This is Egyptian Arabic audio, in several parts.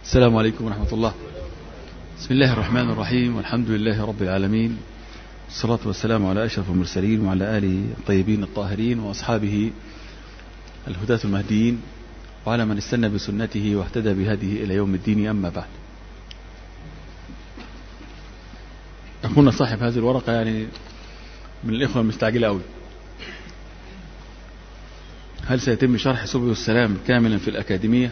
السلام عليكم ورحمة الله بسم الله الرحمن الرحيم والحمد لله رب العالمين والصلاة والسلام على أشرف المرسلين وعلى آله الطيبين الطاهرين وأصحابه الهداة المهديين وعلى من استنى بسنته واهتدى بهذه إلى يوم الدين أما بعد أخونا صاحب هذه الورقة يعني من الإخوة المستعجلة أوي هل سيتم شرح سبل السلام كاملا في الأكاديمية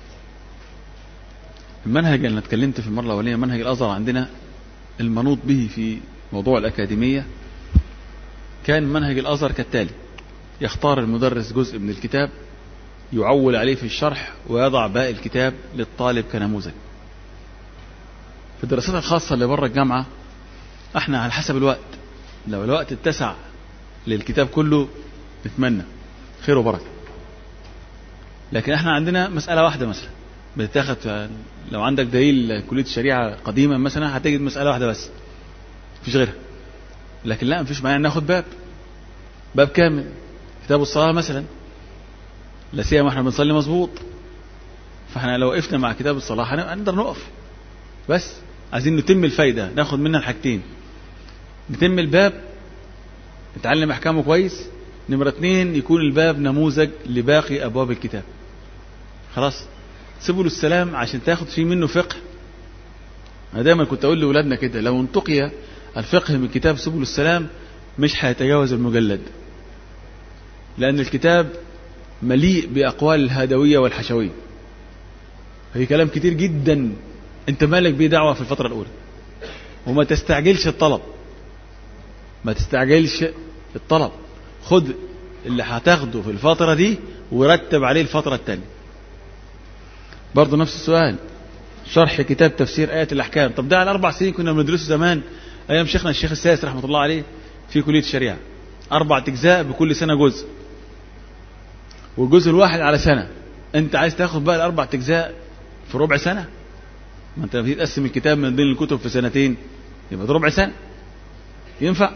المنهج اللي اتكلمت في المرة الأولانية منهج الأزهر عندنا المنوط به في موضوع الأكاديمية كان منهج الأزهر كالتالي يختار المدرس جزء من الكتاب يعول عليه في الشرح ويضع باقي الكتاب للطالب كنموذج في الدراسات الخاصة اللي بره الجامعة احنا على حسب الوقت لو الوقت اتسع للكتاب كله نتمنى خير وبركة لكن احنا عندنا مسألة واحدة مثلا بتاخد لو عندك دليل كلية الشريعة قديما مثلا هتجد مسألة واحدة بس مفيش غيرها لكن لا مفيش معنى ناخد باب باب كامل كتاب الصلاة مثلا لا سيما احنا بنصلي مظبوط فاحنا لو وقفنا مع كتاب الصلاة هنقدر نقف بس عايزين نتم الفايدة ناخد منها الحاجتين نتم الباب نتعلم احكامه كويس نمرة اتنين يكون الباب نموذج لباقي ابواب الكتاب خلاص سبل السلام عشان تاخد فيه منه فقه انا دايما كنت اقول لاولادنا كده لو انتقي الفقه من كتاب سبل السلام مش هيتجاوز المجلد لان الكتاب مليء باقوال الهادويه والحشويه هي كلام كتير جدا انت مالك بيه دعوه في الفتره الاولى وما تستعجلش الطلب ما تستعجلش الطلب خد اللي هتاخده في الفتره دي ورتب عليه الفتره الثانيه برضه نفس السؤال شرح كتاب تفسير آيات الأحكام طب ده على أربع سنين كنا بندرسه زمان أيام شيخنا الشيخ السادس رحمة الله عليه في كلية الشريعة أربع أجزاء بكل سنة جزء والجزء الواحد على سنة أنت عايز تاخد بقى الأربع أجزاء في ربع سنة ما أنت لما تقسم الكتاب من ضمن الكتب في سنتين يبقى ده ربع سنة ينفع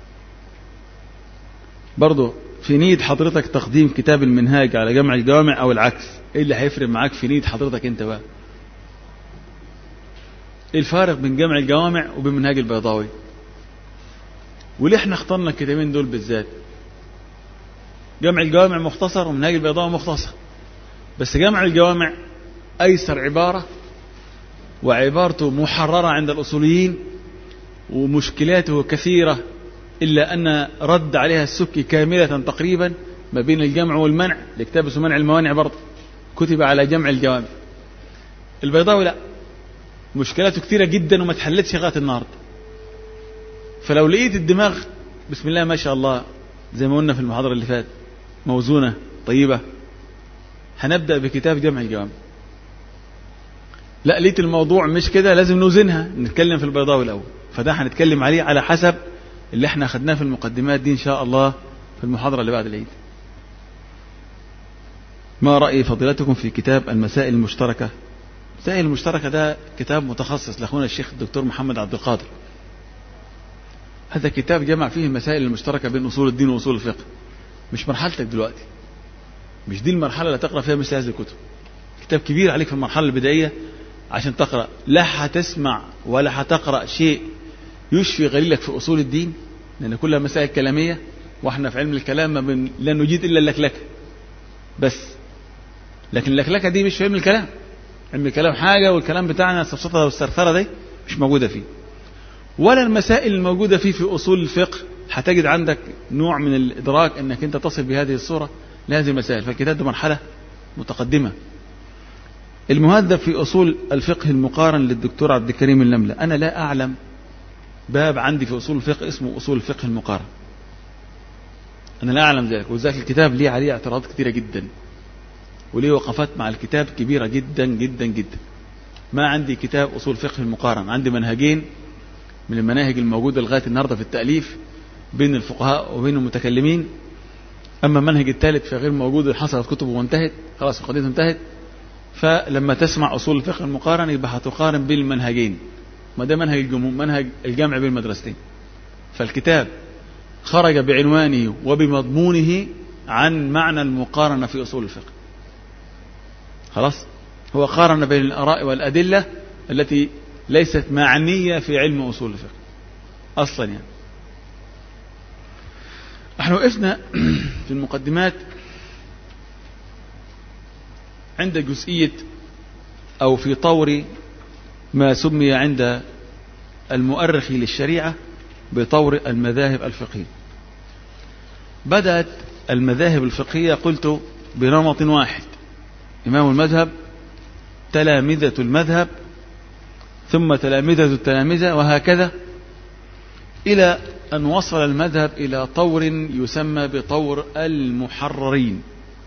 برضه في نية حضرتك تقديم كتاب المنهاج على جمع الجوامع أو العكس ايه اللي هيفرق معاك في نية حضرتك انت بقى ايه الفارق بين جمع الجوامع وبين منهاج البيضاوي وليه احنا اخترنا الكتابين دول بالذات جمع الجوامع مختصر ومنهاج البيضاوي مختصر بس جمع الجوامع ايسر عبارة وعبارته محررة عند الاصوليين ومشكلاته كثيرة الا ان رد عليها السكي كاملة تقريبا ما بين الجمع والمنع لكتاب اسمه منع الموانع برضه كتب على جمع الجوامع البيضاوي لا مشكلاته كثيرة جدا وما تحلتش لغاية النهاردة فلو لقيت الدماغ بسم الله ما شاء الله زي ما قلنا في المحاضرة اللي فات موزونة طيبة هنبدأ بكتاب جمع الجوامع لا لقيت الموضوع مش كده لازم نوزنها نتكلم في البيضاوي الأول فده هنتكلم عليه على حسب اللي احنا خدناه في المقدمات دي إن شاء الله في المحاضرة اللي بعد العيد ما رأي فضيلتكم في كتاب المسائل المشتركة المسائل المشتركة ده كتاب متخصص لأخونا الشيخ الدكتور محمد عبد القادر هذا كتاب جمع فيه المسائل المشتركة بين أصول الدين وأصول الفقه مش مرحلتك دلوقتي مش دي المرحلة اللي تقرأ فيها مثل هذه الكتب كتاب كبير عليك في المرحلة البدائية عشان تقرأ لا هتسمع ولا هتقرأ شيء يشفي غليلك في أصول الدين لأن كلها مسائل كلامية واحنا في علم الكلام ما بن... لا نجيد إلا اللكلكة بس لكن اللكلكة دي مش في علم الكلام علم الكلام حاجة والكلام بتاعنا السفسطة والسرثرة دي مش موجودة فيه ولا المسائل الموجودة فيه في أصول الفقه هتجد عندك نوع من الإدراك أنك أنت تصل بهذه الصورة لهذه المسائل فالكتاب ده مرحلة متقدمة المهذب في أصول الفقه المقارن للدكتور عبد الكريم النملة أنا لا أعلم باب عندي في أصول الفقه اسمه أصول الفقه المقارن أنا لا أعلم ذلك وذلك الكتاب ليه عليه اعتراضات كثيرة جدا وليه وقفات مع الكتاب كبيرة جدا جدا جدا ما عندي كتاب أصول فقه المقارن عندي منهجين من المناهج الموجودة لغاية النهاردة في التأليف بين الفقهاء وبين المتكلمين أما المنهج الثالث فغير موجود حصلت كتبه وانتهت خلاص قضيته انتهت فلما تسمع أصول الفقه المقارن يبقى هتقارن بين المنهجين ما ده منهج الجمهور منهج الجمع بين المدرستين فالكتاب خرج بعنوانه وبمضمونه عن معنى المقارنة في أصول الفقه خلاص هو قارن بين الآراء والأدلة التي ليست معنية في علم أصول الفقه أصلا يعني نحن وقفنا في المقدمات عند جزئية أو في طور ما سمي عند المؤرخ للشريعة بطور المذاهب الفقهية بدأت المذاهب الفقهية قلت بنمط واحد إمام المذهب تلامذة المذهب ثم تلامذة التلامذة وهكذا إلى أن وصل المذهب إلى طور يسمى بطور المحررين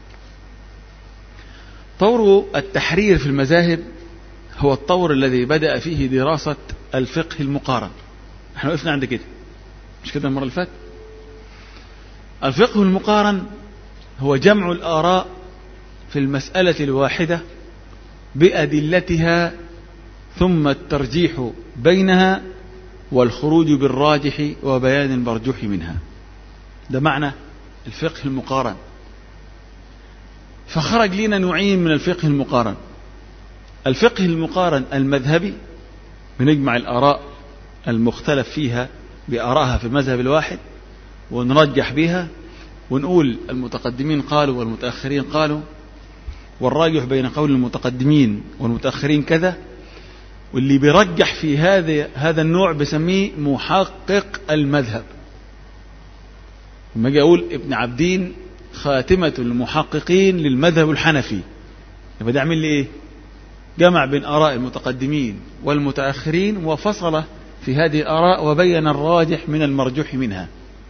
طور التحرير في المذاهب هو الطور الذي بدأ فيه دراسة الفقه المقارن احنا وقفنا عند كده مش كده المرة اللي فاتت الفقه المقارن هو جمع الآراء في المسألة الواحدة بأدلتها ثم الترجيح بينها والخروج بالراجح وبيان المرجوح منها ده معنى الفقه المقارن فخرج لنا نوعين من الفقه المقارن الفقه المقارن المذهبي بنجمع الآراء المختلف فيها بآرائها في المذهب الواحد ونرجح بها ونقول المتقدمين قالوا والمتأخرين قالوا والراجح بين قول المتقدمين والمتأخرين كذا واللي بيرجح في هذا هذا النوع بسميه محقق المذهب لما اجي اقول ابن عبدين خاتمة المحققين للمذهب الحنفي يبقى ده يعمل لي ايه؟ جمع بين آراء المتقدمين والمتأخرين وفصل في هذه الآراء وبين الراجح من المرجوح منها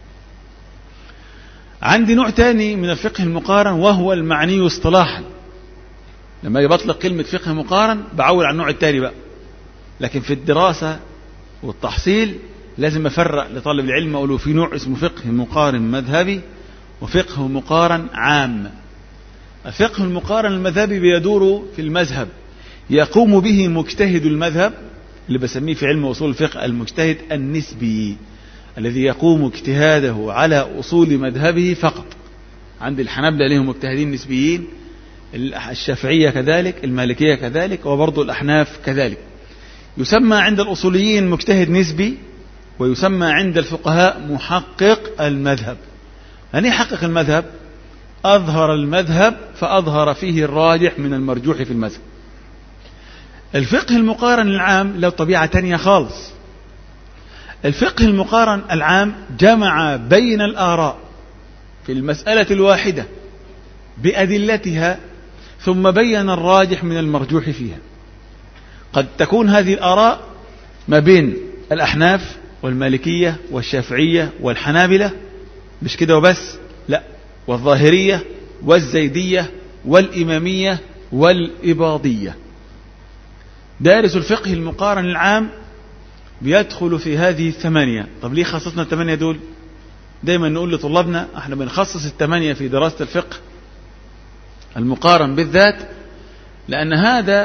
عندي نوع تاني من الفقه المقارن وهو المعني اصطلاحا لما بطلق كلمة فقه مقارن بعول على النوع التاني بقى لكن في الدراسة والتحصيل لازم أفرق لطالب العلم أقول في نوع اسمه فقه مقارن مذهبي وفقه مقارن عام الفقه المقارن المذهبي بيدور في المذهب يقوم به مجتهد المذهب اللي بسميه في علم أصول الفقه المجتهد النسبي الذي يقوم اجتهاده على أصول مذهبه فقط عند الحنابلة لهم مجتهدين نسبيين الشافعية كذلك المالكية كذلك وبرضه الأحناف كذلك يسمى عند الأصوليين مجتهد نسبي ويسمى عند الفقهاء محقق المذهب يعني يحقق المذهب أظهر المذهب فأظهر فيه الراجح من المرجوح في المذهب الفقه المقارن العام له طبيعة تانية خالص الفقه المقارن العام جمع بين الآراء في المسألة الواحدة بأدلتها ثم بين الراجح من المرجوح فيها قد تكون هذه الآراء ما بين الأحناف والمالكية والشافعية والحنابلة مش كده وبس لا والظاهرية والزيدية والإمامية والإباضية دارس الفقه المقارن العام بيدخل في هذه الثمانية طب ليه خصصنا الثمانية دول دايما نقول لطلابنا احنا بنخصص الثمانية في دراسة الفقه المقارن بالذات لأن هذا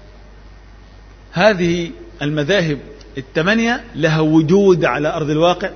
هذه المذاهب الثمانية لها وجود على أرض الواقع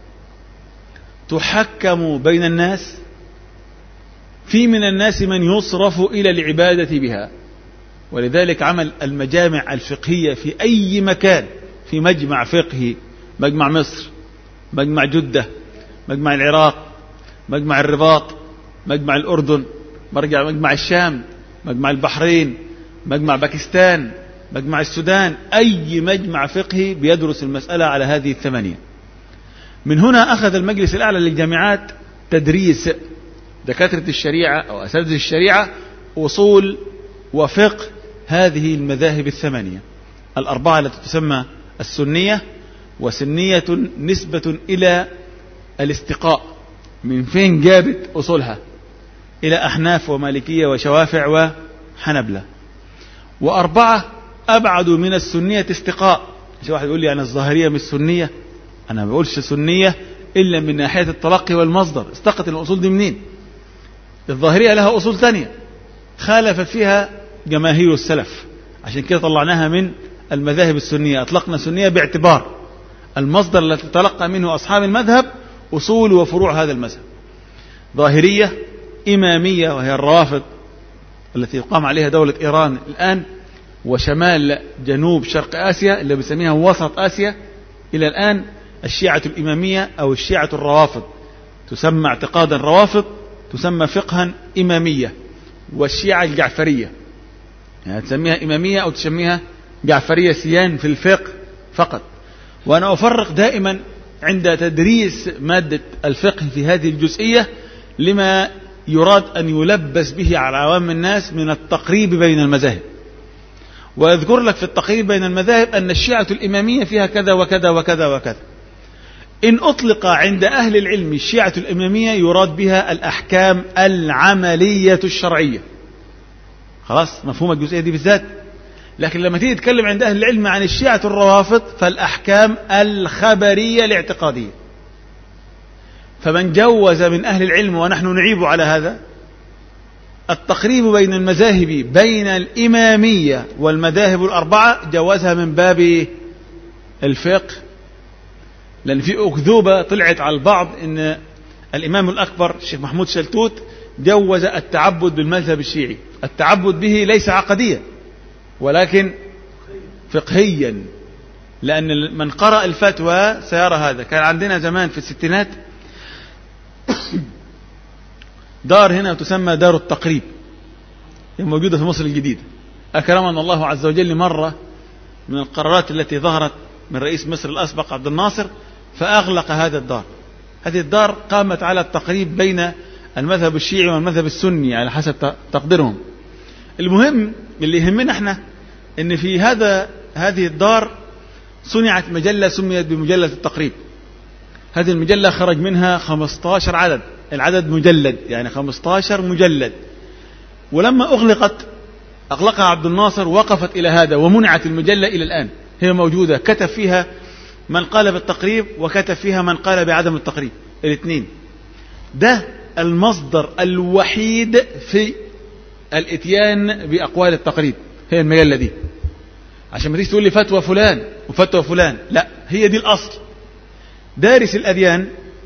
تحكم بين الناس في من الناس من يصرف إلى العبادة بها ولذلك عمل المجامع الفقهية في أي مكان في مجمع فقهي مجمع مصر مجمع جدة مجمع العراق مجمع الرباط مجمع الأردن مرجع مجمع الشام مجمع البحرين مجمع باكستان مجمع السودان أي مجمع فقهي بيدرس المسألة على هذه الثمانية من هنا أخذ المجلس الأعلى للجامعات تدريس دكاترة الشريعة أو أساتذة الشريعة أصول وفقه هذه المذاهب الثمانية الأربعة التي تسمى السنية وسنية نسبة إلى الاستقاء من فين جابت أصولها إلى أحناف ومالكية وشوافع وحنبلة وأربعة أبعد من السنية استقاء مش واحد يقول لي أنا الظاهرية مش سنية أنا ما بقولش سنية إلا من ناحية التلقي والمصدر استقت الأصول دي منين الظاهرية لها أصول ثانية خالفت فيها جماهير السلف عشان كده طلعناها من المذاهب السنية أطلقنا سنية باعتبار المصدر الذي تلقى منه أصحاب المذهب أصول وفروع هذا المذهب ظاهرية إمامية وهي الرافض التي يقام عليها دولة إيران الآن وشمال جنوب شرق آسيا اللي بنسميها وسط آسيا إلى الآن الشيعة الإمامية أو الشيعة الروافض تسمى اعتقادا روافض تسمى فقها إمامية والشيعة الجعفرية يعني تسميها إمامية أو تسميها جعفرية سيان في الفقه فقط وأنا أفرق دائما عند تدريس مادة الفقه في هذه الجزئية لما يراد أن يلبس به على عوام الناس من التقريب بين المذاهب ويذكر لك في التقريب بين المذاهب أن الشيعة الإمامية فيها كذا وكذا وكذا وكذا إن أطلق عند أهل العلم الشيعة الإمامية يراد بها الأحكام العملية الشرعية خلاص مفهوم الجزئية دي بالذات لكن لما تيجي تتكلم عند أهل العلم عن الشيعة الروافض فالأحكام الخبرية الاعتقادية فمن جوز من أهل العلم ونحن نعيب على هذا التقريب بين المذاهب بين الإمامية والمذاهب الأربعة جوزها من باب الفقه لأن في أكذوبة طلعت على البعض أن الإمام الأكبر الشيخ محمود شلتوت جوز التعبد بالمذهب الشيعي التعبد به ليس عقديا ولكن فقهيا لأن من قرأ الفتوى سيرى هذا كان عندنا زمان في الستينات دار هنا تسمى دار التقريب هي موجودة في مصر الجديدة أكرمنا الله عز وجل مرة من القرارات التي ظهرت من رئيس مصر الأسبق عبد الناصر فأغلق هذا الدار هذه الدار قامت على التقريب بين المذهب الشيعي والمذهب السني على حسب تقديرهم المهم اللي يهمنا احنا ان في هذا هذه الدار صنعت مجلة سميت بمجلة التقريب هذه المجلة خرج منها 15 عدد العدد مجلد يعني 15 مجلد ولما أغلقت أغلقها عبد الناصر وقفت إلى هذا ومنعت المجلة إلى الآن هي موجودة كتب فيها من قال بالتقريب وكتب فيها من قال بعدم التقريب الاثنين ده المصدر الوحيد في الاتيان بأقوال التقريب هي المجلة دي عشان ما تيجي تقول لي فتوى فلان وفتوى فلان لا هي دي الأصل دارس الأديان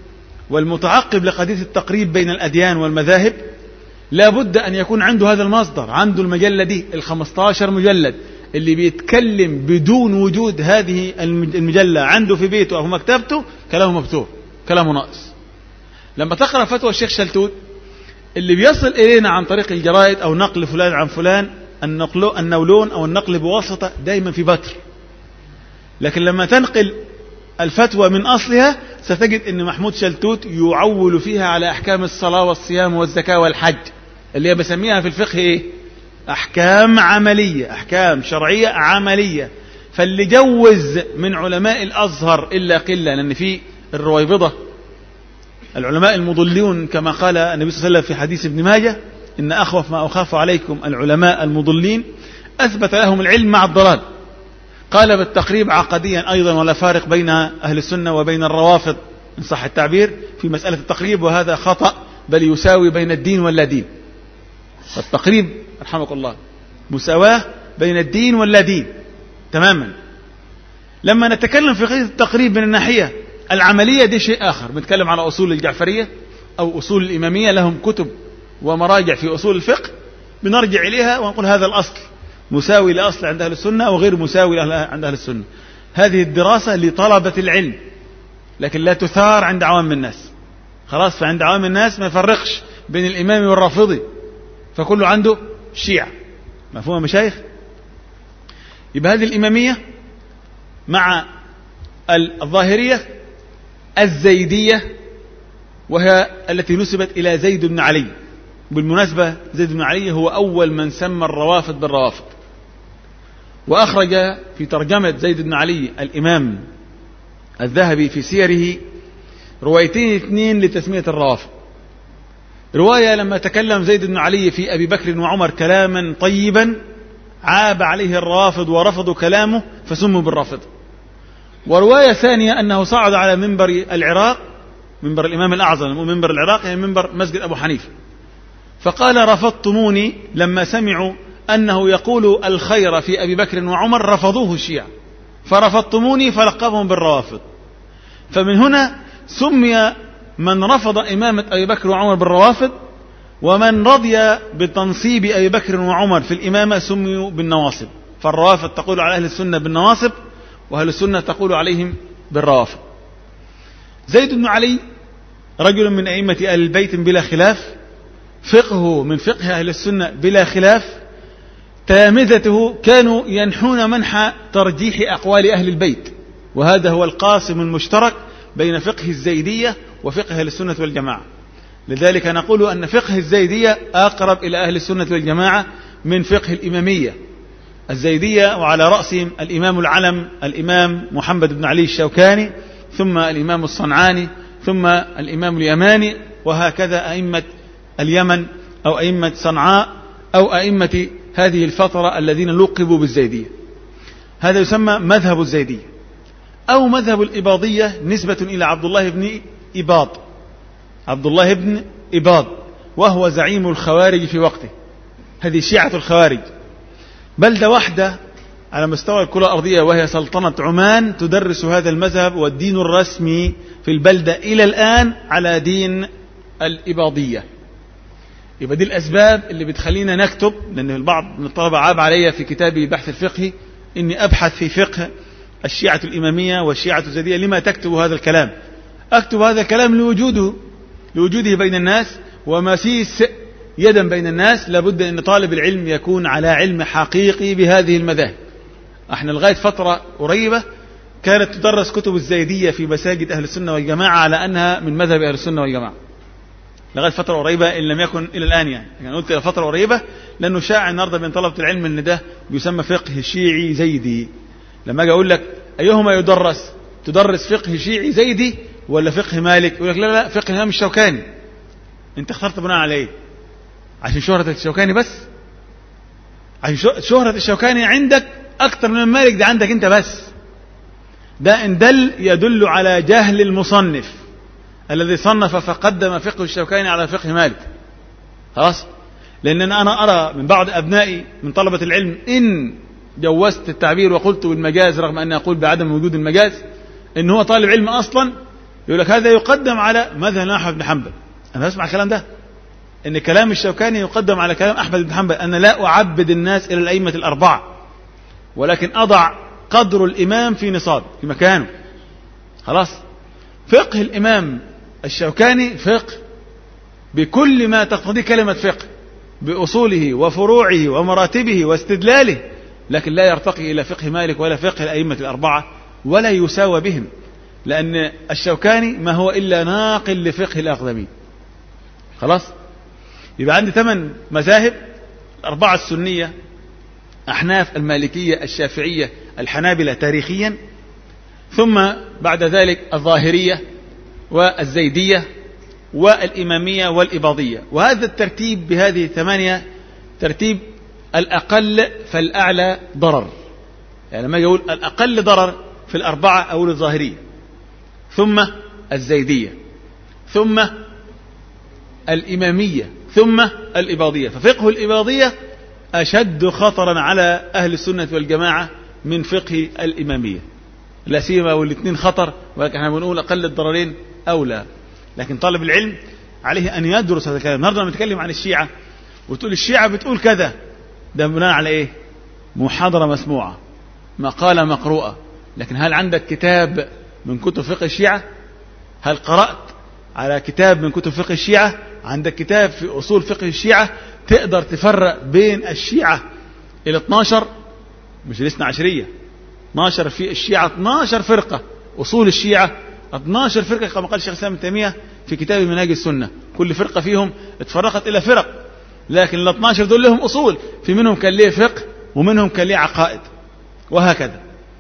والمتعقب لقضية التقريب بين الأديان والمذاهب لا بد أن يكون عنده هذا المصدر عنده المجلة دي الخمستاشر مجلد اللي بيتكلم بدون وجود هذه المجلة عنده في بيته أو في مكتبته كلامه مفتوح كلامه ناقص لما تقرأ فتوى الشيخ شلتوت اللي بيصل إلينا عن طريق الجرائد أو نقل فلان عن فلان النقل النولون أو النقل بواسطة دائما في بتر لكن لما تنقل الفتوى من أصلها ستجد أن محمود شلتوت يعول فيها على أحكام الصلاة والصيام والزكاة والحج اللي هي بسميها في الفقه إيه؟ أحكام عملية أحكام شرعية عملية فاللي جوز من علماء الأزهر إلا قلة لأن في الرويبضة العلماء المضلون كما قال النبي صلى الله عليه وسلم في حديث ابن ماجه إن أخوف ما أخاف عليكم العلماء المضلين أثبت لهم العلم مع الضلال قال بالتقريب عقديا أيضا ولا فارق بين أهل السنة وبين الروافض إن صح التعبير في مسألة التقريب وهذا خطأ بل يساوي بين الدين واللا دين التقريب رحمك الله مساواة بين الدين واللا دين تماما لما نتكلم في قضية التقريب من الناحية العملية دي شيء آخر بنتكلم على أصول الجعفرية أو أصول الإمامية لهم كتب ومراجع في أصول الفقه بنرجع إليها ونقول هذا الأصل مساوي لأصل عند أهل السنة وغير مساوي عند أهل السنة هذه الدراسة لطلبة العلم لكن لا تثار عند عوام الناس خلاص فعند عوام الناس ما يفرقش بين الإمام والرافضي فكله عنده شيعة مفهوم مشايخ يبقى هذه الإمامية مع الظاهرية الزيدية وهي التي نسبت إلى زيد بن علي بالمناسبة زيد بن علي هو أول من سمى الروافض بالروافض وأخرج في ترجمة زيد بن علي الإمام الذهبي في سيره روايتين اثنين لتسمية الروافض رواية لما تكلم زيد بن علي في أبي بكر وعمر كلاما طيبا عاب عليه الرافض ورفضوا كلامه فسموا بالرافض ورواية ثانية أنه صعد على منبر العراق منبر الإمام الأعظم منبر العراق يعني منبر مسجد أبو حنيفة فقال رفضتموني لما سمعوا أنه يقول الخير في أبي بكر وعمر رفضوه الشيعة فرفضتموني فلقبهم بالروافض فمن هنا سمي من رفض إمامة أبي بكر وعمر بالروافض ومن رضي بتنصيب أبي بكر وعمر في الإمامة سميوا بالنواصب فالروافض تقول على أهل السنة بالنواصب وأهل السنة تقول عليهم بالروافض زيد بن علي رجل من أئمة أهل البيت بلا خلاف فقهه من فقه أهل السنة بلا خلاف تلامذته كانوا ينحون منح ترجيح أقوال أهل البيت وهذا هو القاسم المشترك بين فقه الزيدية وفقه أهل السنة والجماعة لذلك نقول أن فقه الزيدية أقرب إلى أهل السنة والجماعة من فقه الإمامية الزيدية وعلى رأسهم الإمام العلم الإمام محمد بن علي الشوكاني ثم الإمام الصنعاني ثم الإمام اليماني وهكذا أئمة اليمن أو أئمة صنعاء أو أئمة هذه الفترة الذين لقبوا بالزيدية هذا يسمى مذهب الزيدية أو مذهب الإباضية نسبة إلى عبد الله بن إباض عبد الله بن إباض وهو زعيم الخوارج في وقته هذه شيعة الخوارج بلدة واحدة على مستوى الكرة الأرضية وهي سلطنة عمان تدرس هذا المذهب والدين الرسمي في البلدة إلى الآن على دين الإباضية يبقى دي الأسباب اللي بتخلينا نكتب لأن البعض من الطلبة عاب علي في كتابي بحث الفقهي إني أبحث في فقه الشيعة الإمامية والشيعة الزيدية لما تكتب هذا الكلام أكتب هذا الكلام لوجوده لوجوده بين الناس ومسيس يدا بين الناس لابد أن طالب العلم يكون على علم حقيقي بهذه المذاهب احنا لغاية فترة قريبة كانت تدرس كتب الزيدية في مساجد أهل السنة والجماعة على أنها من مذهب أهل السنة والجماعة لغاية فترة قريبة إن لم يكن إلى الآن يعني يعني قلت إلى فترة قريبة لأنه شاع النهاردة بين طلبة العلم أن ده بيسمى فقه شيعي زيدي لما أجي أقول لك أيهما يدرس تدرس فقه شيعي زيدي ولا فقه مالك يقول لك لا لا فقه الإمام الشوكاني أنت اخترت بناء على إيه عشان شهرة الشوكاني بس عشان شهرة الشوكاني عندك أكثر من مالك ده عندك أنت بس ده إن دل يدل على جهل المصنف الذي صنف فقدم فقه الشوكاني على فقه مالك خلاص لأن أنا أرى من بعض أبنائي من طلبة العلم إن جوزت التعبير وقلت بالمجاز رغم أني أقول بعدم وجود المجاز إن هو طالب علم أصلا يقول لك هذا يقدم على مذهب أحمد بن حنبل أنا بسمع الكلام ده إن كلام الشوكاني يقدم على كلام أحمد بن حنبل أنا لا أعبد الناس إلى الأئمة الأربعة ولكن أضع قدر الإمام في نصاب في مكانه خلاص فقه الإمام الشوكاني فقه بكل ما تقتضيه كلمة فقه بأصوله وفروعه ومراتبه واستدلاله لكن لا يرتقي إلى فقه مالك ولا فقه الأئمة الأربعة ولا يساوى بهم لأن الشوكاني ما هو إلا ناقل لفقه الأقدمين خلاص يبقى عندي ثمان مذاهب الأربعة السنية أحناف المالكية الشافعية الحنابلة تاريخيا ثم بعد ذلك الظاهرية والزيدية والإمامية والإباضية وهذا الترتيب بهذه الثمانية ترتيب الأقل فالأعلى ضرر يعني لما يقول الأقل ضرر في الأربعة أقول الظاهرية ثم الزيدية ثم الإمامية ثم الإباضية ففقه الإباضية أشد خطرا على أهل السنة والجماعة من فقه الإمامية لا سيما والاثنين خطر ولكن احنا بنقول أقل الضررين أولى لكن طالب العلم عليه أن يدرس هذا الكلام النهارده لما نتكلم عن الشيعة وتقول الشيعة بتقول كذا ده بناء على إيه؟ محاضرة مسموعة مقالة مقروءة لكن هل عندك كتاب من كتب فقه الشيعة هل قرأت على كتاب من كتب فقه الشيعة عندك كتاب في أصول فقه الشيعة تقدر تفرق بين الشيعة إلى 12 مش الاثنى عشرية 12 في الشيعة 12 فرقة أصول الشيعة 12 فرقة كما قال الشيخ الإسلام ابن تيمية في كتاب منهاج السنة كل فرقة فيهم اتفرقت إلى فرق لكن ال 12 دول لهم أصول في منهم كان ليه فقه ومنهم كان ليه عقائد وهكذا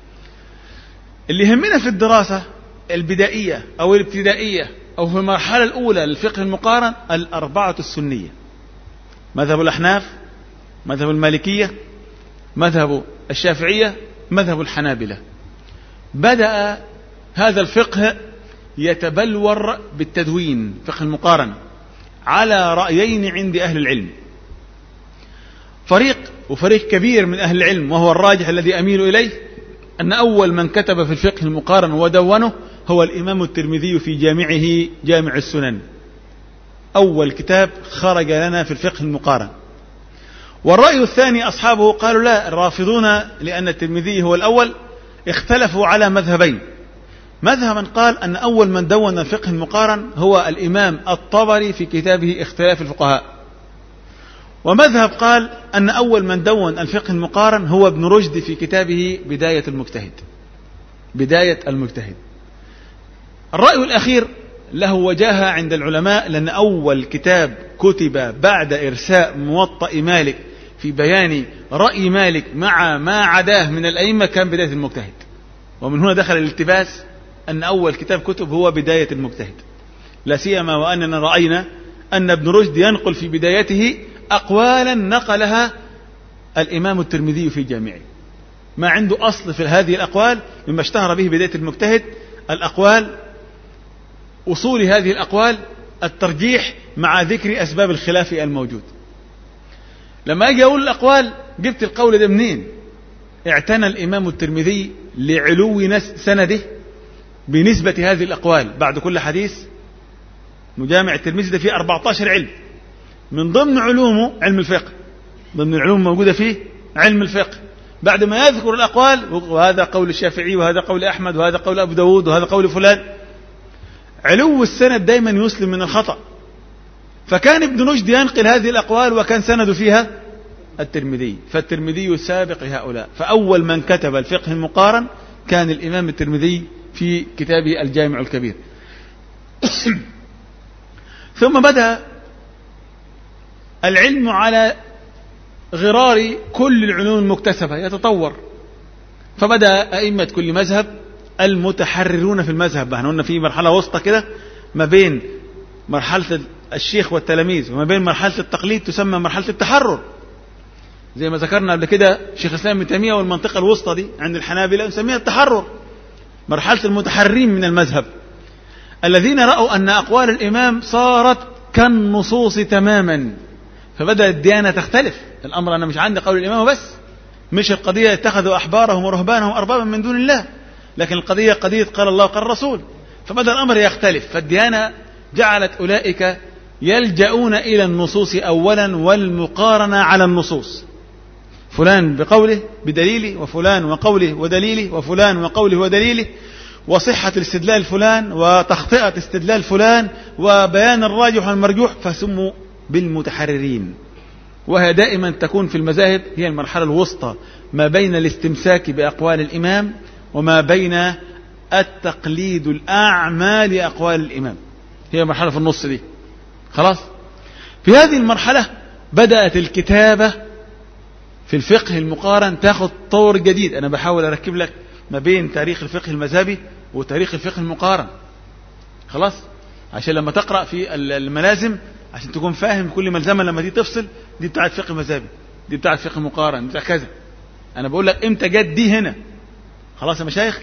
اللي يهمنا في الدراسة البدائية أو الابتدائية أو في المرحلة الأولى للفقه المقارن الأربعة السنية مذهب الأحناف مذهب المالكية مذهب الشافعية مذهب الحنابلة بدأ هذا الفقه يتبلور بالتدوين فقه المقارن على رأيين عند أهل العلم فريق وفريق كبير من أهل العلم وهو الراجح الذي أميل إليه أن أول من كتب في الفقه المقارن ودونه هو الإمام الترمذي في جامعه جامع السنن أول كتاب خرج لنا في الفقه المقارن والرأي الثاني أصحابه قالوا لا الرافضون لأن الترمذي هو الأول اختلفوا على مذهبين مذهبا قال أن أول من دون الفقه المقارن هو الإمام الطبري في كتابه اختلاف الفقهاء ومذهب قال أن أول من دون الفقه المقارن هو ابن رشد في كتابه بداية المجتهد بداية المجتهد الرأي الأخير له وجاهة عند العلماء لأن أول كتاب كتب بعد إرساء موطأ مالك في بيان رأي مالك مع ما عداه من الأئمة كان بداية المجتهد ومن هنا دخل الالتباس أن أول كتاب كتب هو بداية المجتهد لا سيما وأننا رأينا أن ابن رشد ينقل في بدايته أقوالا نقلها الإمام الترمذي في جامعه ما عنده أصل في هذه الأقوال مما اشتهر به بداية المجتهد الأقوال أصول هذه الأقوال الترجيح مع ذكر أسباب الخلاف الموجود لما أجي أقول الأقوال جبت القول ده منين اعتنى الإمام الترمذي لعلو سنده بنسبة هذه الأقوال بعد كل حديث مجامع الترمذي ده فيه 14 علم من ضمن علومه علم الفقه ضمن العلوم الموجودة فيه علم الفقه بعد ما يذكر الأقوال وهذا قول الشافعي وهذا قول أحمد وهذا قول أبو داود وهذا قول فلان علو السند دايما يسلم من الخطأ فكان ابن رشد ينقل هذه الأقوال وكان سند فيها الترمذي فالترمذي سابق هؤلاء فأول من كتب الفقه المقارن كان الإمام الترمذي في كتابه الجامع الكبير ثم بدأ العلم على غرار كل العلوم المكتسبة يتطور فبدأ أئمة كل مذهب المتحررون في المذهب احنا قلنا في مرحلة وسطى كده ما بين مرحلة الشيخ والتلاميذ وما بين مرحلة التقليد تسمى مرحلة التحرر زي ما ذكرنا قبل كده شيخ الإسلام ابن تيمية والمنطقة الوسطى دي عند الحنابلة نسميها التحرر مرحلة المتحررين من المذهب الذين رأوا أن أقوال الإمام صارت كالنصوص تماما فبدأت الديانة تختلف الأمر أنا مش عندي قول الإمام بس مش القضية اتخذوا أحبارهم ورهبانهم أربابا من دون الله لكن القضية قضية قال الله قال الرسول فبدأ الأمر يختلف فالديانة جعلت أولئك يلجؤون إلى النصوص أولا والمقارنة على النصوص فلان بقوله بدليله وفلان وقوله ودليله وفلان وقوله ودليله وصحة الاستدلال فلان وتخطئة استدلال فلان وبيان الراجح والمرجوح فسموا بالمتحررين وهي دائما تكون في المذاهب هي المرحلة الوسطى ما بين الاستمساك بأقوال الإمام وما بين التقليد الأعمى لأقوال الإمام هي مرحلة في النص دي خلاص في هذه المرحلة بدأت الكتابة في الفقه المقارن تاخد طور جديد أنا بحاول أركب لك ما بين تاريخ الفقه المذهبي وتاريخ الفقه المقارن خلاص عشان لما تقرأ في الملازم عشان تكون فاهم كل ملزمة لما دي تفصل دي بتاعت فقه مذهبي دي بتاعت فقه مقارن دي بتاعت كذا أنا بقول لك إمتى جت دي هنا خلاص يا مشايخ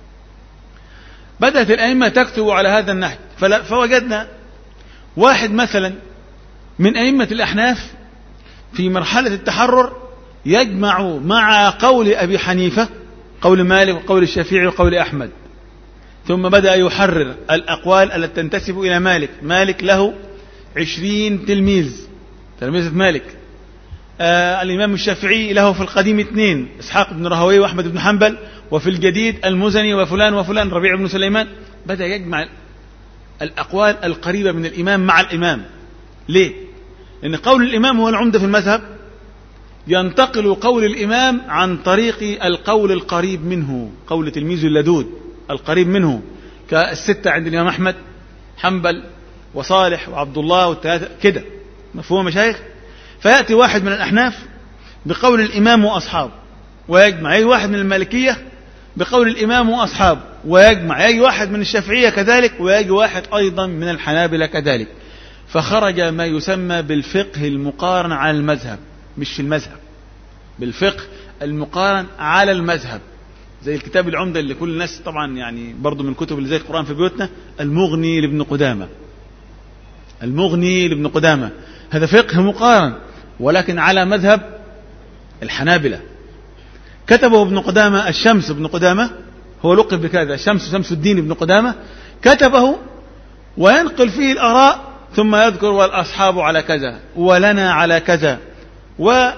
بدأت الأئمة تكتب على هذا النحو فوجدنا واحد مثلا من أئمة الأحناف في مرحلة التحرر يجمع مع قول أبي حنيفة قول مالك وقول الشافعي وقول أحمد ثم بدأ يحرر الأقوال التي تنتسب إلى مالك مالك له عشرين تلميذ تلميذة مالك آه الإمام الشافعي له في القديم اثنين إسحاق بن راهويه وأحمد بن حنبل وفي الجديد المزني وفلان وفلان ربيع بن سليمان بدأ يجمع الأقوال القريبة من الإمام مع الإمام ليه؟ لأن قول الإمام هو العمدة في المذهب ينتقل قول الإمام عن طريق القول القريب منه قول تلميذه اللدود القريب منه كالستة عند الإمام أحمد حنبل وصالح وعبد الله والثلاثة كده مفهوم مشايخ فيأتي واحد من الأحناف بقول الإمام وأصحابه ويجمع يجي واحد من المالكية بقول الإمام وأصحابه ويجمع يجي واحد من الشافعية كذلك ويجي واحد أيضا من الحنابلة كذلك فخرج ما يسمى بالفقه المقارن على المذهب مش في المذهب بالفقه المقارن على المذهب زي الكتاب العمدة اللي كل الناس طبعا يعني برضو من كتب اللي زي القرآن في بيوتنا المغني لابن قدامة المغني لابن قدامة هذا فقه مقارن ولكن على مذهب الحنابلة كتبه ابن قدامة الشمس ابن قدامة هو لقب بكذا الشمس شمس الدين ابن قدامة كتبه وينقل فيه الآراء ثم يذكر والأصحاب على كذا ولنا على كذا و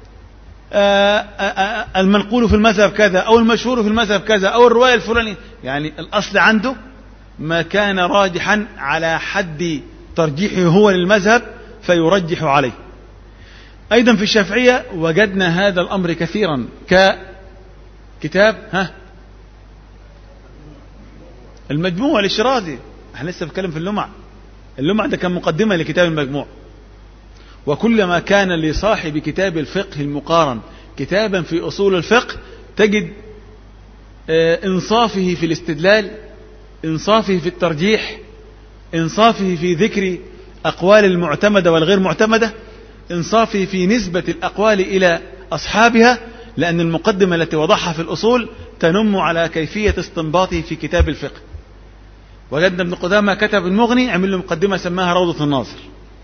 المنقول في المذهب كذا أو المشهور في المذهب كذا أو الرواية الفلانية يعني الأصل عنده ما كان راجحا على حد ترجيحه هو للمذهب فيرجح عليه أيضا في الشافعية وجدنا هذا الأمر كثيرا ككتاب ها المجموع للشرازي احنا لسه بنتكلم في اللمع اللمع ده كان مقدمة لكتاب المجموع وكلما كان لصاحب كتاب الفقه المقارن كتابا في أصول الفقه تجد إنصافه في الاستدلال إنصافه في الترجيح إنصافه في ذكر أقوال المعتمدة والغير معتمدة إنصافه في نسبة الأقوال إلى أصحابها لأن المقدمة التي وضعها في الأصول تنم على كيفية استنباطه في كتاب الفقه وجدنا ابن قدامة كتب المغني عمل له مقدمة سماها روضة الناظر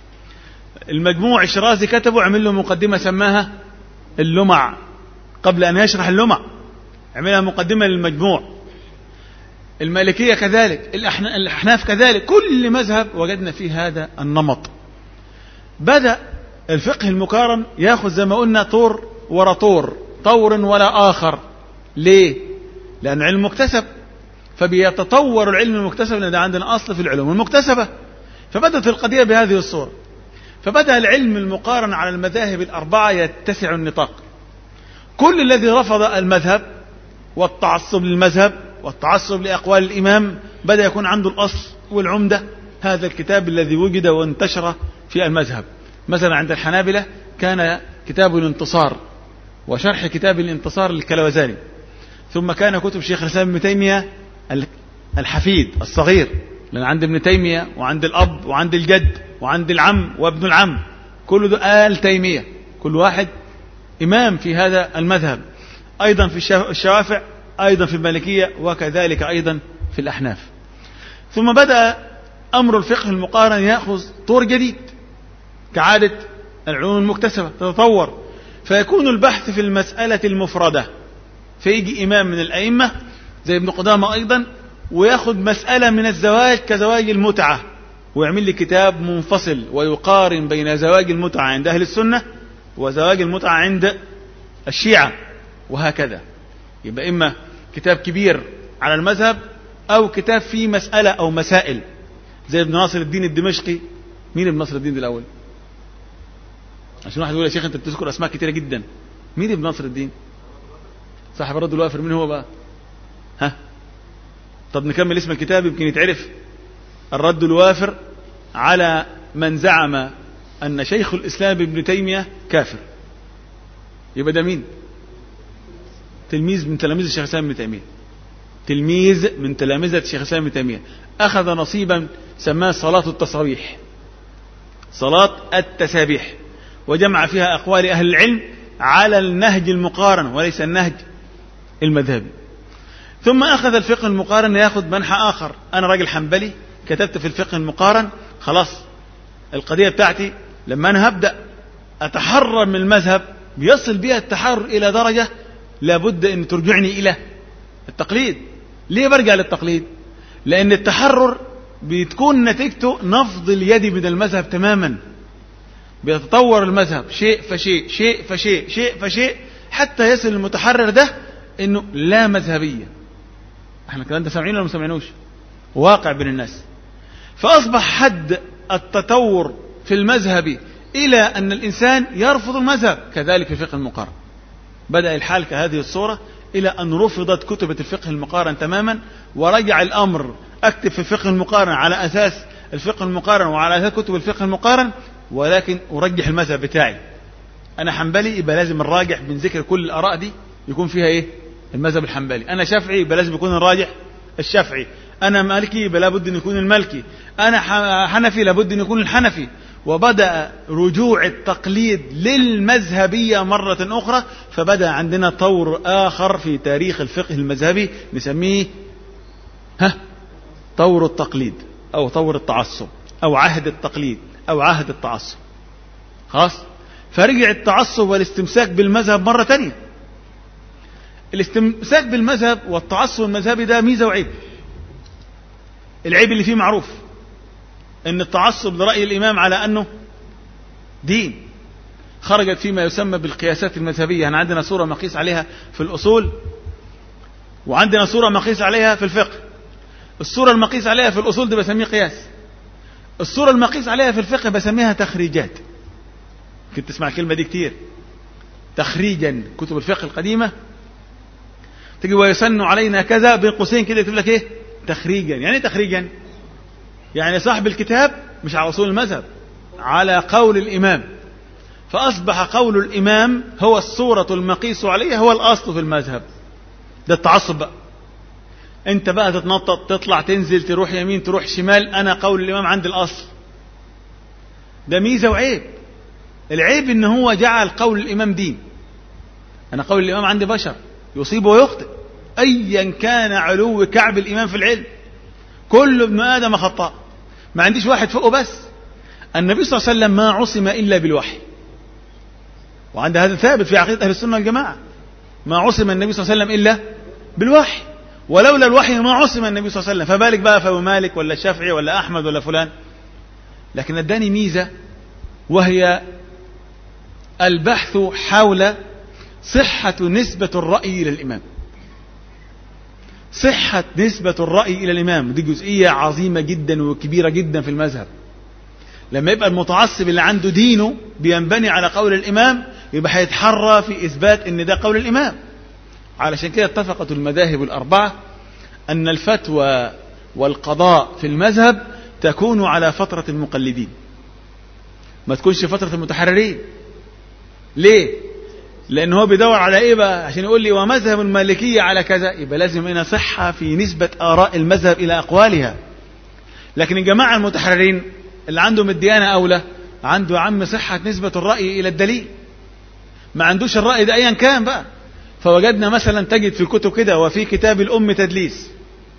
المجموع الشرازي كتبه عمل له مقدمة سماها اللمع قبل أن يشرح اللمع عملها مقدمة للمجموع المالكية كذلك الأحناف كذلك كل مذهب وجدنا فيه هذا النمط بدأ الفقه المقارن ياخذ زي ما قلنا طور ورا طور طور ولا آخر ليه؟ لأن علم مكتسب فبيتطور العلم المكتسب لأن ده عندنا أصل في العلوم المكتسبة فبدأت القضية بهذه الصورة فبدأ العلم المقارن على المذاهب الأربعة يتسع النطاق كل الذي رفض المذهب والتعصب للمذهب والتعصب لأقوال الإمام بدأ يكون عنده الأصل والعمدة هذا الكتاب الذي وجد وانتشر في المذهب مثلا عند الحنابلة كان كتاب الانتصار وشرح كتاب الانتصار للكلوزاني ثم كان كتب شيخ الإسلام ابن تيمية الحفيد الصغير لأن عند ابن تيمية وعند الأب وعند الجد وعند العم وابن العم كل ده آل تيمية كل واحد إمام في هذا المذهب أيضا في الشوافع أيضا في المالكية وكذلك أيضا في الأحناف ثم بدأ أمر الفقه المقارن يأخذ طور جديد كعادة العلوم المكتسبة تتطور فيكون البحث في المسألة المفردة فيجي إمام من الأئمة زي ابن قدامة أيضا وياخد مسألة من الزواج كزواج المتعة ويعمل لي كتاب منفصل ويقارن بين زواج المتعة عند أهل السنة وزواج المتعة عند الشيعة وهكذا يبقى إما كتاب كبير على المذهب أو كتاب فيه مسألة أو مسائل زي ابن ناصر الدين الدمشقي مين ابن ناصر الدين الأول عشان واحد يقول يا شيخ أنت بتذكر أسماء كتيرة جدا مين ابن ناصر الدين صاحب الرد الوافر مين هو بقى ها طب نكمل اسم الكتاب يمكن يتعرف الرد الوافر على من زعم أن شيخ الإسلام ابن تيمية كافر يبقى ده مين تلميذ من تلاميذ الشيخ الإسلام ابن تيمية تلميذ من تلامذة الشيخ الإسلام ابن تيمية أخذ نصيبا سماه صلاة التصابيح صلاة التسابيح وجمع فيها أقوال أهل العلم على النهج المقارن وليس النهج المذهبي ثم أخذ الفقه المقارن يأخذ منحى آخر أنا راجل حنبلي كتبت في الفقه المقارن خلاص القضية بتاعتي لما أنا هبدأ أتحرر من المذهب بيصل بها التحرر إلى درجة لابد أن ترجعني إلى التقليد ليه برجع للتقليد لأن التحرر بتكون نتيجته نفض اليد من المذهب تماما بيتطور المذهب شيء فشيء شيء فشيء شيء فشيء حتى يصل المتحرر ده انه لا مذهبيه احنا الكلام ده سامعينه ولا ما سامعينوش واقع بين الناس فاصبح حد التطور في المذهب الى ان الانسان يرفض المذهب كذلك في الفقه المقارن بدا الحال كهذه الصوره الى ان رفضت كتبه الفقه المقارن تماما ورجع الامر اكتب في الفقه المقارن على اساس الفقه المقارن وعلى اساس كتب الفقه المقارن ولكن ارجح المذهب بتاعي انا حنبلي يبقى لازم الراجح من ذكر كل الاراء دي يكون فيها ايه المذهب الحنبلي انا شافعي يبقى لازم يكون الراجح الشافعي انا مالكي يبقى لابد ان يكون المالكي انا حنفي لابد ان يكون الحنفي وبدا رجوع التقليد للمذهبيه مره اخرى فبدا عندنا طور اخر في تاريخ الفقه المذهبي نسميه ها طور التقليد او طور التعصب او عهد التقليد او عهد التعصب خلاص فرجع التعصب والاستمساك بالمذهب مره تانيه الاستمساك بالمذهب والتعصب المذهبي ده ميزه وعيب العيب اللي فيه معروف ان التعصب لرأي الامام على انه دين خرجت فيما يسمى بالقياسات المذهبية يعني عندنا صورة مقيس عليها في الأصول وعندنا صورة مقيس عليها في الفقه الصورة المقيس عليها في الأصول دي بسميه قياس الصورة المقيس عليها في الفقه بسميها تخريجات كنت تسمع الكلمة دي كتير تخريجا كتب الفقه القديمة تجي ويسن علينا كذا بين قوسين كده يكتب لك ايه تخريجا يعني ايه تخريجا يعني صاحب الكتاب مش على اصول المذهب على قول الامام فاصبح قول الامام هو الصورة المقيس عليها هو الاصل في المذهب ده التعصب بقى انت بقى تتنطط تطلع تنزل تروح يمين تروح شمال انا قول الامام عندي الاصل ده ميزة وعيب العيب ان هو جعل قول الامام دين انا قول الامام عندي بشر يصيب ويخطئ ايا كان علو كعب الامام في العلم كل ابن ادم خطاء ما عنديش واحد فوقه بس النبي صلى الله عليه وسلم ما عصم الا بالوحي وعند هذا ثابت في عقيده اهل السنه والجماعه ما عصم النبي صلى الله عليه وسلم الا بالوحي ولولا الوحي ما عصم النبي صلى الله عليه وسلم فبالك بقى فابو مالك ولا الشافعي ولا احمد ولا فلان لكن اداني ميزه وهي البحث حول صحة نسبة الرأي إلى الإمام صحة نسبة الرأي إلى الإمام دي جزئية عظيمة جدا وكبيرة جدا في المذهب لما يبقى المتعصب اللي عنده دينه بينبني على قول الإمام يبقى هيتحرى في إثبات إن ده قول الإمام علشان كده اتفقت المذاهب الأربعة أن الفتوى والقضاء في المذهب تكون على فترة المقلدين ما تكونش فترة المتحررين ليه؟ لأن هو بيدور على إيه بقى؟ عشان يقول لي ومذهب المالكية على كذا يبقى لازم هنا صحة في نسبة آراء المذهب إلى أقوالها لكن الجماعة المتحررين اللي عندهم الديانة أولى عنده يا عم صحة نسبة الرأي إلى الدليل ما عندوش الرأي ده أيا كان بقى فوجدنا مثلا تجد في الكتب كده وفي كتاب الأم تدليس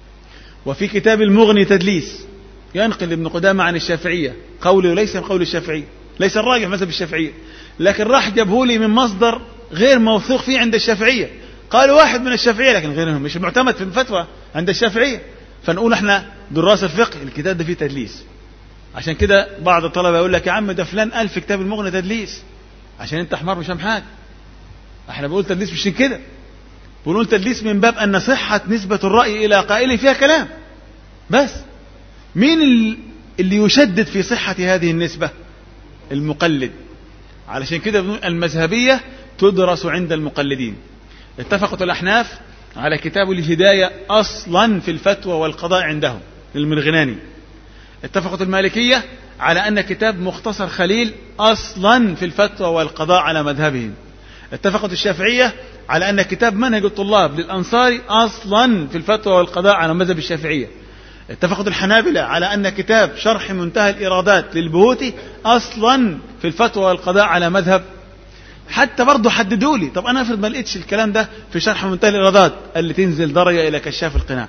وفي كتاب المغني تدليس ينقل ابن قدامة عن الشافعية قوله ليس من قول الشافعية ليس الراجح مذهب الشافعية لكن راح جابه لي من مصدر غير موثوق فيه عند الشافعية قالوا واحد من الشافعية لكن غيرهم مش معتمد في الفتوى عند الشافعية فنقول احنا دراسة الفقه الكتاب ده فيه تدليس عشان كده بعض الطلبة يقول لك يا عم ده فلان قال في كتاب المغني تدليس عشان انت حمار مش فاهم حاجة احنا بنقول تدليس مش كده بنقول تدليس من باب ان صحة نسبة الرأي الى قائله فيها كلام بس مين اللي يشدد في صحة هذه النسبة المقلد علشان كده بنقول المذهبية تدرس عند المقلدين اتفقت الأحناف على كتاب الهداية أصلا في الفتوى والقضاء عندهم للمرغناني اتفقت المالكية على أن كتاب مختصر خليل أصلا في الفتوى والقضاء على مذهبهم اتفقت الشافعية على أن كتاب منهج الطلاب للأنصاري أصلا في الفتوى والقضاء على مذهب الشافعية اتفقت الحنابلة على أن كتاب شرح منتهى الإرادات للبهوتي أصلا في الفتوى والقضاء على مذهب حتى برضه حددوا لي طب أنا افرض ما لقيتش الكلام ده في شرح منتهى الإرادات اللي تنزل درجة إلى كشاف القناع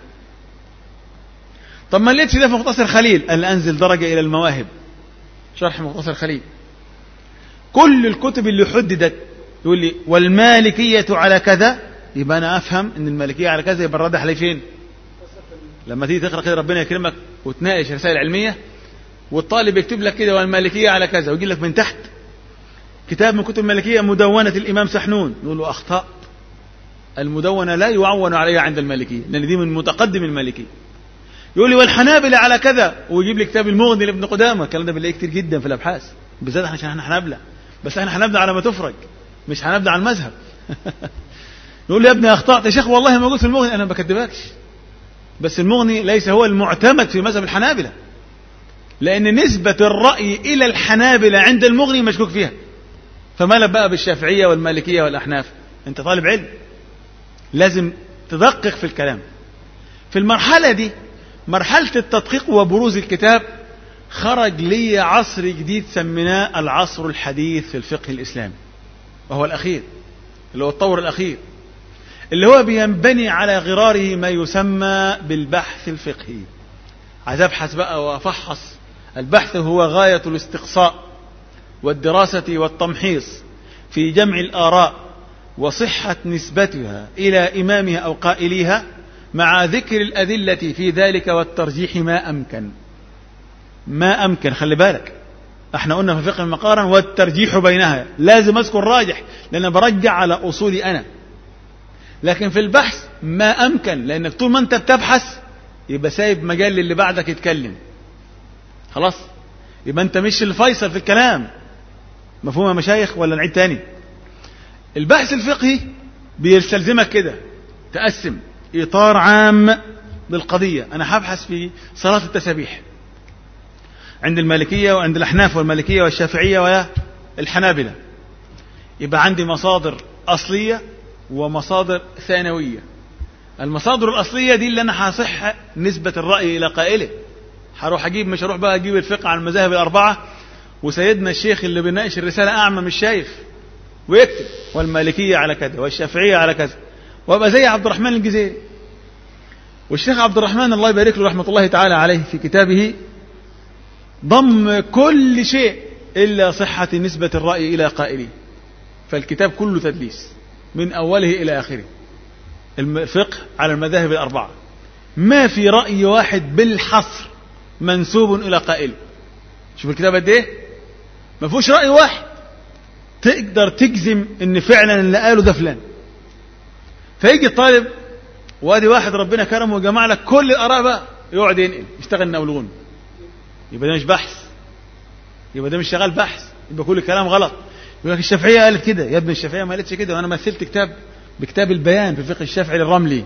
طب ما لقيتش ده في مختصر خليل قال أنزل درجة إلى المواهب شرح مختصر خليل كل الكتب اللي حددت يقول لي والمالكية على كذا يبقى أنا أفهم إن المالكية على كذا يبقى الرد عليه فين؟ لما تيجي تقرا كده ربنا يكرمك وتناقش رسائل علميه والطالب يكتب لك كده والمالكيه على كذا ويجي لك من تحت كتاب من كتب المالكيه مدونه الامام سحنون نقول له اخطات المدونه لا يعون عليها عند المالكيه لان دي من متقدم المالكيه يقول لي والحنابلة على كذا ويجيب لي كتاب المغني لابن قدامه الكلام ده بنلاقيه كتير جدا في الابحاث بالذات عشان احنا حنابلة بس احنا حنبدا على ما تفرج مش حنبدا على المذهب يقول لي يا ابني اخطات يا شيخ والله موجود في المغني انا ما بكذبكش بس المغني ليس هو المعتمد في مذهب الحنابلة لأن نسبة الرأي إلى الحنابلة عند المغني مشكوك فيها فما بقى بالشافعية والمالكية والأحناف أنت طالب علم لازم تدقق في الكلام في المرحلة دي مرحلة التدقيق وبروز الكتاب خرج لي عصر جديد سميناه العصر الحديث في الفقه الإسلامي وهو الأخير اللي هو الطور الأخير اللي هو بينبني على غراره ما يسمى بالبحث الفقهي عايز ابحث بقى وافحص البحث هو غاية الاستقصاء والدراسة والتمحيص في جمع الآراء وصحة نسبتها إلى إمامها أو قائليها مع ذكر الأدلة في ذلك والترجيح ما أمكن ما أمكن خلي بالك احنا قلنا في فقه المقارن والترجيح بينها لازم اذكر راجح لان برجع على اصولي انا لكن في البحث ما امكن لانك طول ما انت بتبحث يبقى سايب مجال للي بعدك يتكلم خلاص يبقى انت مش الفيصل في الكلام مفهوم يا مشايخ ولا نعيد تاني البحث الفقهي بيستلزمك كده تقسم اطار عام للقضيه انا هبحث في صلاه التسابيح عند المالكية وعند الأحناف والمالكية والشافعية والحنابلة يبقى عندي مصادر أصلية ومصادر ثانوية المصادر الأصلية دي اللي أنا هصح نسبة الرأي إلى قائله هروح أجيب مش هروح بقى أجيب الفقه عن المذاهب الأربعة وسيدنا الشيخ اللي بيناقش الرسالة أعمى مش شايف ويكتب والمالكية على كذا والشافعية على كذا وابقى زي عبد الرحمن الجزيري والشيخ عبد الرحمن الله يبارك له رحمة الله تعالى عليه في كتابه ضم كل شيء إلا صحة نسبة الرأي إلى قائله فالكتاب كله تدليس من أوله إلى آخره الفقه على المذاهب الأربعة ما في رأي واحد بالحصر منسوب إلى قائله شوف الكتاب قد إيه ما فيهوش رأي واحد تقدر تجزم إن فعلا اللي قاله ده فلان فيجي الطالب وادي واحد ربنا كرمه وجمع لك كل الآراء بقى يقعد ينقل يشتغل نقلون يبقى ده مش بحث يبقى ده مش شغال بحث يبقى كل الكلام غلط يقول لك الشافعيه قالت كده يا ابن الشافعيه ما قالتش كده وانا مثلت كتاب بكتاب البيان في الفقه الشافعي للرملي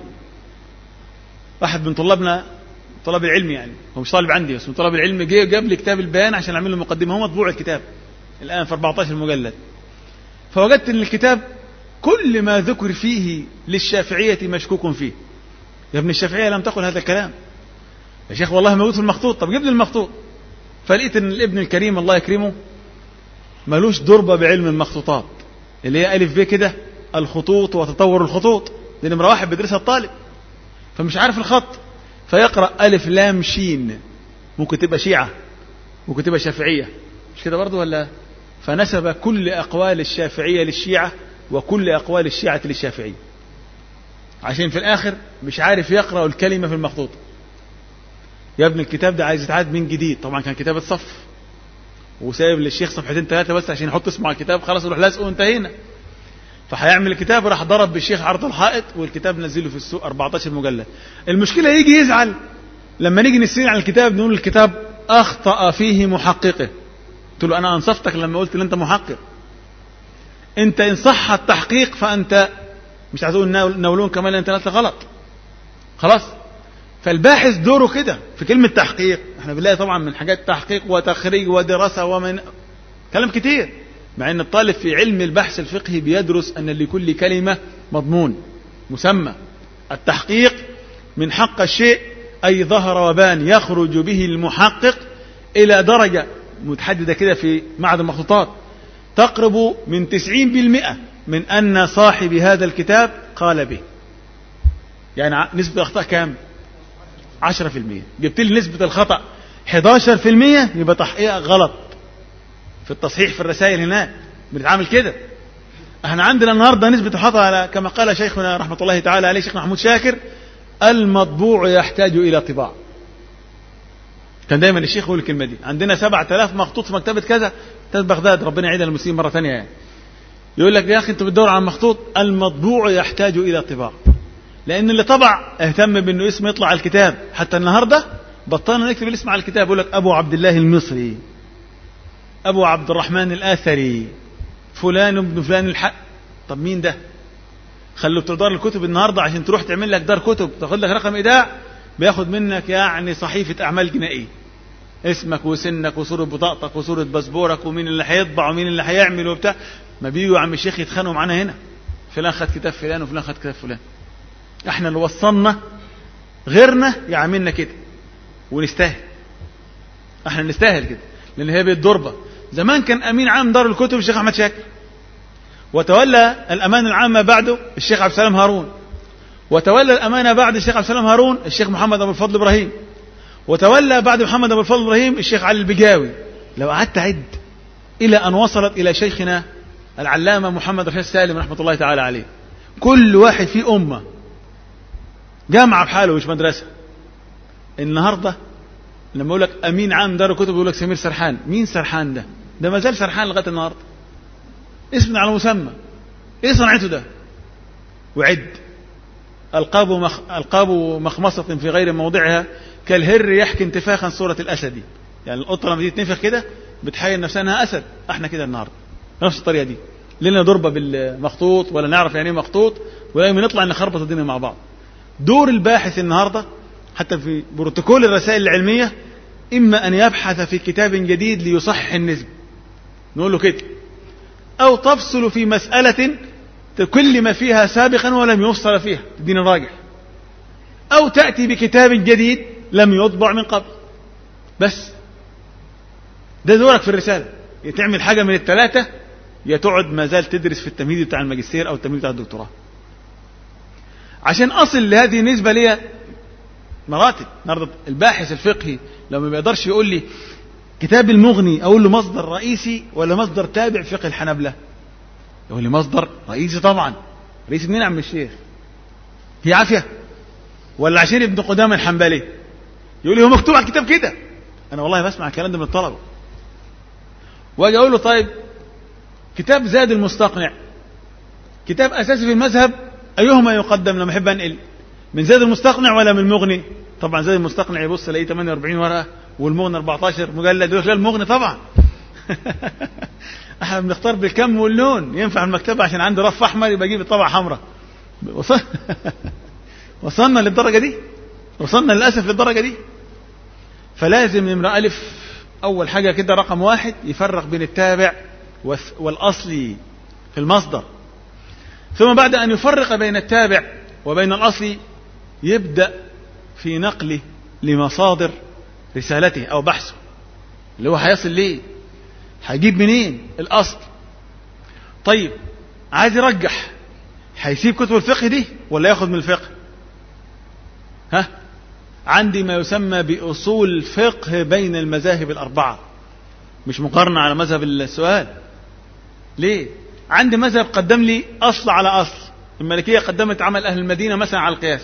واحد من طلابنا طلاب العلم يعني هو مش طالب عندي بس من طلاب العلم جه جاب لي كتاب البيان عشان اعمل له مقدمه هو مطبوع الكتاب الان في 14 مجلد فوجدت ان الكتاب كل ما ذكر فيه للشافعيه مشكوك فيه يا ابن الشافعيه لم تقل هذا الكلام يا شيخ والله موجود في المخطوط طب جيب لي المخطوط فلقيت ان الابن الكريم الله يكرمه ملوش ضربة بعلم المخطوطات اللي هي ألف ب كده الخطوط وتطور الخطوط دي نمرة واحد بيدرسها الطالب فمش عارف الخط فيقرأ ألف لام شين ممكن تبقى شيعة ممكن تبقى شافعية مش كده برضه ولا فنسب كل أقوال الشافعية للشيعة وكل أقوال الشيعة للشافعية عشان في الآخر مش عارف يقرأ الكلمة في المخطوط يا ابن الكتاب ده عايز يتعاد من جديد طبعا كان كتاب الصف وسايب للشيخ صفحتين ثلاثة بس عشان يحط اسمه على الكتاب خلاص يروح لازقه وانتهينا فهيعمل الكتاب راح ضرب بالشيخ عرض الحائط والكتاب نزله في السوق 14 مجلد المشكلة يجي يزعل لما نيجي نسير عن الكتاب نقول الكتاب أخطأ فيه محققه قلت له أنا أنصفتك لما قلت ان أنت محقق أنت إن صح التحقيق فأنت مش عايز أقول نولون كمان أنت غلط خلاص فالباحث دوره كده في كلمة تحقيق احنا بنلاقي طبعا من حاجات تحقيق وتخريج ودراسة ومن كلام كتير مع ان الطالب في علم البحث الفقهي بيدرس ان لكل كلمة مضمون مسمى التحقيق من حق الشيء اي ظهر وبان يخرج به المحقق الى درجة متحددة كده في معهد المخطوطات تقرب من تسعين بالمئة من ان صاحب هذا الكتاب قال به يعني نسبة الاخطاء كام 10% جبت لي نسبة الخطأ 11% يبقى تحقيق غلط في التصحيح في الرسائل هناك بنتعامل كده احنا عندنا النهارده نسبة الخطأ على كما قال شيخنا رحمة الله تعالى عليه شيخنا محمود شاكر المطبوع يحتاج إلى طباع كان دايما الشيخ يقول الكلمة دي عندنا 7000 مخطوط في مكتبة كذا مكتبة بغداد ربنا يعيدها للمسلمين مرة ثانية يعني يقول لك يا أخي أنت بتدور على مخطوط المطبوع يحتاج إلى طباع لأن اللي طبع اهتم بأنه اسمه يطلع على الكتاب حتى النهاردة بطلنا نكتب الاسم على الكتاب يقول لك أبو عبد الله المصري أبو عبد الرحمن الآثري فلان ابن فلان الحق طب مين ده خلوا بتوع دار الكتب النهاردة عشان تروح تعمل لك دار كتب تاخد لك رقم إيداع بياخد منك يعني صحيفة أعمال جنائية اسمك وسنك وصورة بطاقتك وصورة باسبورك ومين اللي هيطبع ومين اللي هيعمل وبتاع ما بيجوا عم الشيخ يتخانقوا معانا هنا فلان خد كتاب فلان وفلان خد كتاب فلان احنا اللي وصلنا غيرنا يعاملنا كده ونستاهل احنا نستاهل كده لان هي بيت ضربه زمان كان امين عام دار الكتب الشيخ احمد شاكر وتولى الامانه العامه بعده الشيخ عبد السلام هارون وتولى الامانه بعد الشيخ عبد السلام هارون الشيخ محمد ابو الفضل ابراهيم وتولى بعد محمد ابو الفضل ابراهيم الشيخ علي البجاوي لو قعدت اعد الى ان وصلت الى شيخنا العلامه محمد رشاد سالم رحمه الله تعالى عليه كل واحد فيه امه جامعة بحاله مش مدرسة النهاردة لما يقول لك امين عام دار الكتب يقول لك سمير سرحان مين سرحان ده ده ما زال سرحان لغايه النهارده اسم على مسمى ايه صنعته ده وعد القاب مخ... القاب مخمصه في غير موضعها كالهر يحكي انتفاخا صوره الاسد يعني القطه لما تيجي تنفخ كده بتحيل نفسها انها اسد احنا كده النهارده نفس الطريقه دي لنا ضربه بالمخطوط ولا نعرف يعني ايه مخطوط ولا نطلع نخربط الدنيا مع بعض دور الباحث النهارده حتى في بروتوكول الرسائل العلميه اما ان يبحث في كتاب جديد ليصحح النسبه نقول له كده او تفصل في مساله كل ما فيها سابقا ولم يفصل فيها الدين الراجح او تاتي بكتاب جديد لم يطبع من قبل بس ده دورك في الرساله يا تعمل حاجه من الثلاثه يا تقعد ما زال تدرس في التمهيد بتاع الماجستير او التمهيد بتاع الدكتوراه عشان اصل لهذه النسبه ليا مراتب النهارده الباحث الفقهي لو ما بيقدرش يقول لي كتاب المغني اقول له مصدر رئيسي ولا مصدر تابع فقه الحنبله يقول لي مصدر رئيسي طبعا رئيسي منين يا عم الشيخ هي عافيه ولا عشان ابن قدامه الحنبلي يقول لي هو مكتوب على الكتاب كده انا والله بسمع الكلام ده من الطلبه واجي اقول له طيب كتاب زاد المستقنع كتاب اساسي في المذهب ايهما يقدم لما احب انقل من زاد المستقنع ولا من المغني طبعا زاد المستقنع يبص الاقيه 48 ورقه والمغني 14 مجلد يقول لا المغني طبعا احنا بنختار بالكم واللون ينفع المكتبه عشان عنده رف احمر يبقى اجيب طبعه حمراء وصل... وصلنا للدرجه دي وصلنا للاسف للدرجه دي فلازم نمرة ألف أول حاجة كده رقم واحد يفرق بين التابع والأصلي في المصدر ثم بعد أن يفرق بين التابع وبين الأصلي يبدأ في نقله لمصادر رسالته أو بحثه اللي هو هيصل ليه هيجيب منين الأصل طيب عايز يرجح هيسيب كتب الفقه دي ولا ياخد من الفقه ها عندي ما يسمى بأصول فقه بين المذاهب الأربعة مش مقارنة على مذهب السؤال ليه عندي مذهب قدم لي أصل على أصل الملكية قدمت عمل أهل المدينة مثلا على القياس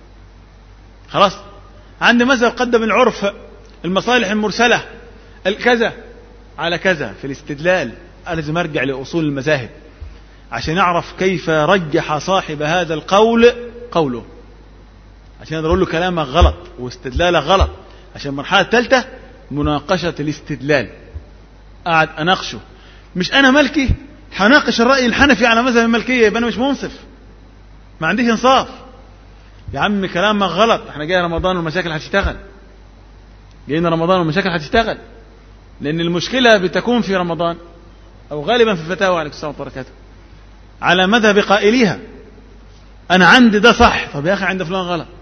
خلاص عندي مذهب قدم العرف المصالح المرسلة الكذا على كذا في الاستدلال أنا لازم أرجع لأصول المذاهب عشان أعرف كيف رجح صاحب هذا القول قوله عشان اقدر اقول له كلامك غلط واستدلالك غلط عشان المرحله الثالثه مناقشه الاستدلال قاعد اناقشه مش انا ملكي هناقش الراي الحنفي على مذهب الملكيه يبقى انا مش منصف ما عنديش انصاف يا عم كلامك غلط احنا جاي رمضان والمشاكل هتشتغل جايين رمضان والمشاكل هتشتغل لان المشكله بتكون في رمضان او غالبا في الفتاوى عليكم السلام وبركاته على مذهب قائليها انا عندي ده صح طب يا اخي عند فلان غلط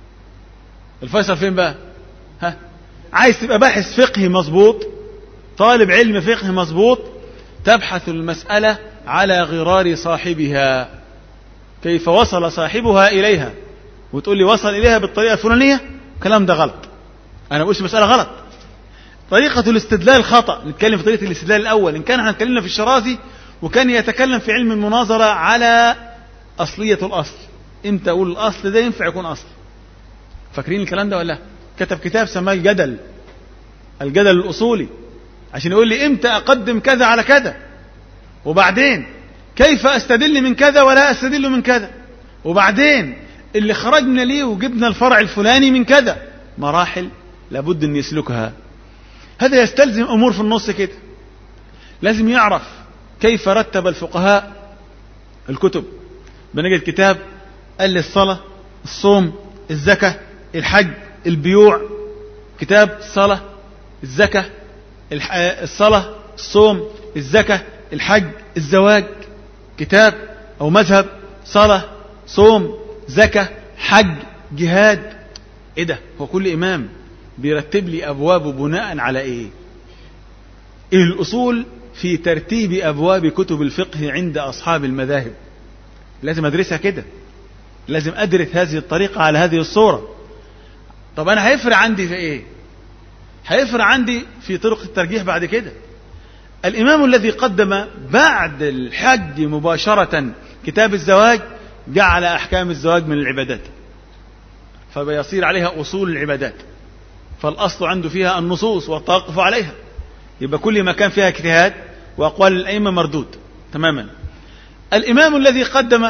الفيصل فين بقى ها عايز تبقى باحث فقهي مظبوط طالب علم فقه مظبوط تبحث المسألة على غرار صاحبها كيف وصل صاحبها إليها وتقول لي وصل إليها بالطريقة الفلانية الكلام ده غلط أنا بقولش مسألة غلط طريقة الاستدلال خطأ نتكلم في طريقة الاستدلال الأول إن كان احنا اتكلمنا في الشرازي وكان يتكلم في علم المناظرة على أصلية الأصل إمتى أقول الأصل ده ينفع يكون أصل فاكرين الكلام ده ولا كتب كتاب سماه الجدل الجدل الأصولي عشان يقول لي إمتى أقدم كذا على كذا وبعدين كيف أستدل من كذا ولا أستدل من كذا وبعدين اللي خرجنا ليه وجبنا الفرع الفلاني من كذا مراحل لابد أن يسلكها هذا يستلزم أمور في النص كده لازم يعرف كيف رتب الفقهاء الكتب بنجد كتاب قال لي الصلاة الصوم الزكاة الحج البيوع كتاب الصلاة الزكاة الصلاة الصوم الزكاة الحج الزواج كتاب أو مذهب صلاة صوم زكاة حج جهاد ايه ده هو كل امام بيرتب لي ابوابه بناء على ايه ايه الاصول في ترتيب ابواب كتب الفقه عند اصحاب المذاهب لازم ادرسها كده لازم ادرس هذه الطريقه على هذه الصوره طب انا هيفرق عندي في ايه هيفرق عندي في طرق الترجيح بعد كده الامام الذي قدم بعد الحج مباشره كتاب الزواج جعل احكام الزواج من العبادات فبيصير عليها اصول العبادات فالأصل عنده فيها النصوص والتوقف عليها يبقى كل ما كان فيها اجتهاد وأقوال الأئمة مردود تماما الإمام الذي قدم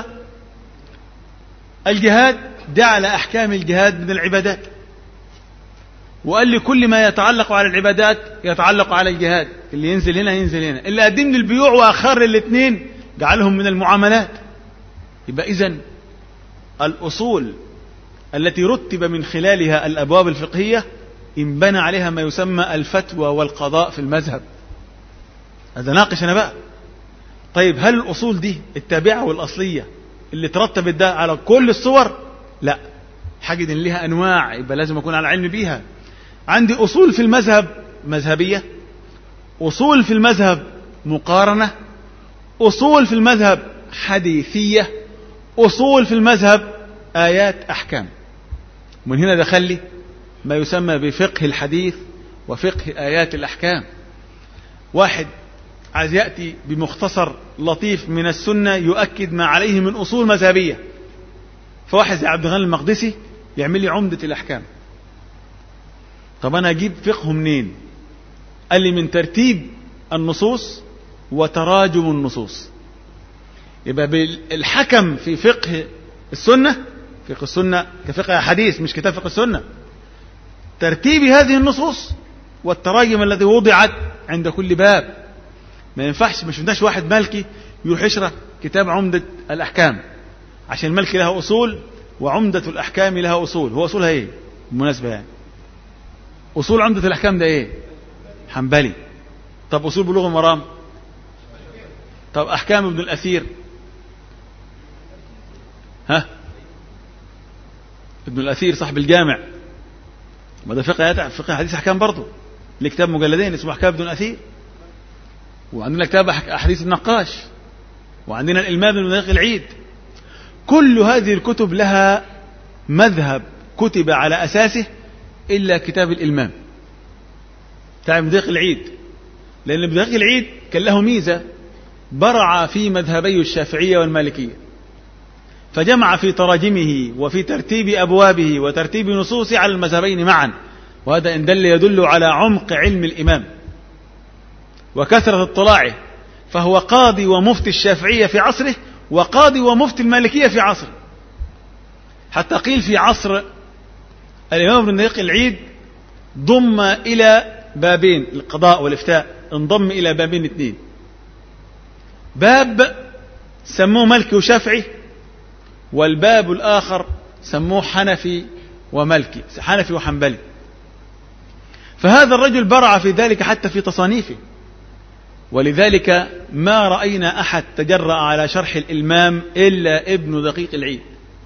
الجهاد جعل أحكام الجهاد من العبادات وقال لي كل ما يتعلق على العبادات يتعلق على الجهاد اللي ينزل هنا ينزل هنا اللي قدم لي البيوع وأخر الاثنين جعلهم من المعاملات يبقى إذن الأصول التي رتب من خلالها الأبواب الفقهية انبنى عليها ما يسمى الفتوى والقضاء في المذهب هذا ناقش أنا بقى طيب هل الأصول دي التابعة والأصلية اللي ترتبت ده على كل الصور لا حاجة إن لها أنواع يبقى لازم أكون على علم بيها عندي أصول في المذهب مذهبية أصول في المذهب مقارنة أصول في المذهب حديثية أصول في المذهب آيات أحكام من هنا دخل لي ما يسمى بفقه الحديث وفقه آيات الأحكام واحد عايز يأتي بمختصر لطيف من السنة يؤكد ما عليه من أصول مذهبية فواحد زي عبد الغني المقدسي يعمل لي عمدة الأحكام طب أنا أجيب فقه منين قال لي من ترتيب النصوص وتراجم النصوص يبقى الحكم في فقه السنة فقه السنة كفقه حديث مش كتاب فقه السنة ترتيب هذه النصوص والتراجم الذي وضعت عند كل باب ما ينفعش ما شفناش واحد مالكي يروح يشرح كتاب عمدة الأحكام عشان الملكي لها أصول وعمدة الأحكام لها أصول هو أصولها إيه بالمناسبة يعني أصول عمدة الأحكام ده إيه حنبلي طب أصول بلوغ المرام طب أحكام ابن الأثير ها ابن الأثير صاحب الجامع ما ده فقه فقه حديث أحكام برضه ليه كتاب مجلدين اسمه أحكام ابن الأثير وعندنا كتاب أحاديث النقاش وعندنا الإلمام من دقيق العيد كل هذه الكتب لها مذهب كتب على أساسه إلا كتاب الإلمام بتاع ابن دقيق العيد لأن ابن دقيق العيد كان له ميزة برع في مذهبي الشافعية والمالكية فجمع في تراجمه وفي ترتيب أبوابه وترتيب نصوصه على المذهبين معا وهذا إن دل يدل على عمق علم الإمام وكثرة اطلاعه فهو قاضي ومفتي الشافعية في عصره وقاضي ومفتي المالكية في عصره حتى قيل في عصر الإمام ابن دقيق العيد ضم إلى بابين القضاء والإفتاء انضم إلى بابين اثنين باب سموه ملكي وشافعي والباب الآخر سموه حنفي وملكي حنفي وحنبلي فهذا الرجل برع في ذلك حتى في تصانيفه ولذلك ما رأينا أحد تجرأ على شرح الإلمام إلا ابن دقيق العيد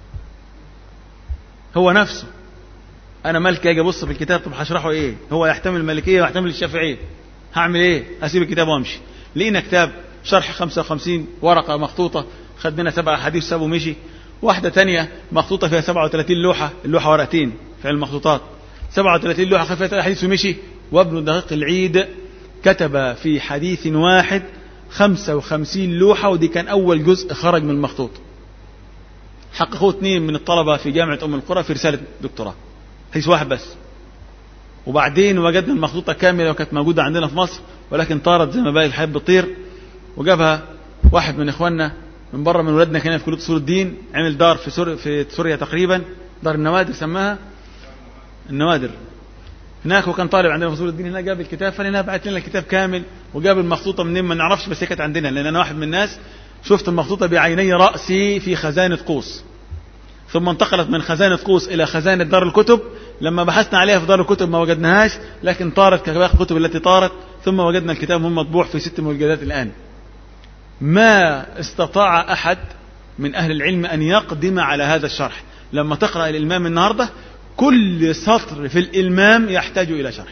هو نفسه أنا ملكي أجي أبص في الكتاب طب هشرحه إيه هو يحتمل الملكية ويحتمل الشافعية هعمل إيه أسيب الكتاب وأمشي لقينا كتاب شرح 55 ورقة مخطوطة خد منها سبع أحاديث سابه ومشي واحدة تانية مخطوطة فيها 37 لوحة اللوحة ورقتين في علم المخطوطات 37 لوحة خد فيها أحاديث ومشي وابن دقيق العيد كتب في حديث واحد 55 لوحة ودي كان أول جزء خرج من المخطوط حققوه اثنين من الطلبة في جامعة أم القرى في رسالة دكتوراه حديث واحد بس وبعدين وجدنا المخطوطة كاملة وكانت موجودة عندنا في مصر ولكن طارت زي ما باقي الحياة بتطير وجابها واحد من إخواننا من بره من ولادنا كان في كلية أصول الدين عمل دار في سوريا, في سوريا تقريبا دار النوادر سماها النوادر هناك وكان طالب عندنا في اصول الدين هناك جاب الكتاب فلنا بعت لنا الكتاب كامل وجاب المخطوطه منين ما نعرفش بس هي كانت عندنا لان انا واحد من الناس شفت المخطوطه بعيني راسي في خزانه قوس ثم انتقلت من خزانه قوس الى خزانه دار الكتب لما بحثنا عليها في دار الكتب ما وجدناهاش لكن طارت كباقي الكتب التي طارت ثم وجدنا الكتاب هم مطبوع في ست مجلدات الان ما استطاع احد من اهل العلم ان يقدم على هذا الشرح لما تقرا الامام النهارده كل سطر في الإلمام يحتاج إلى شرح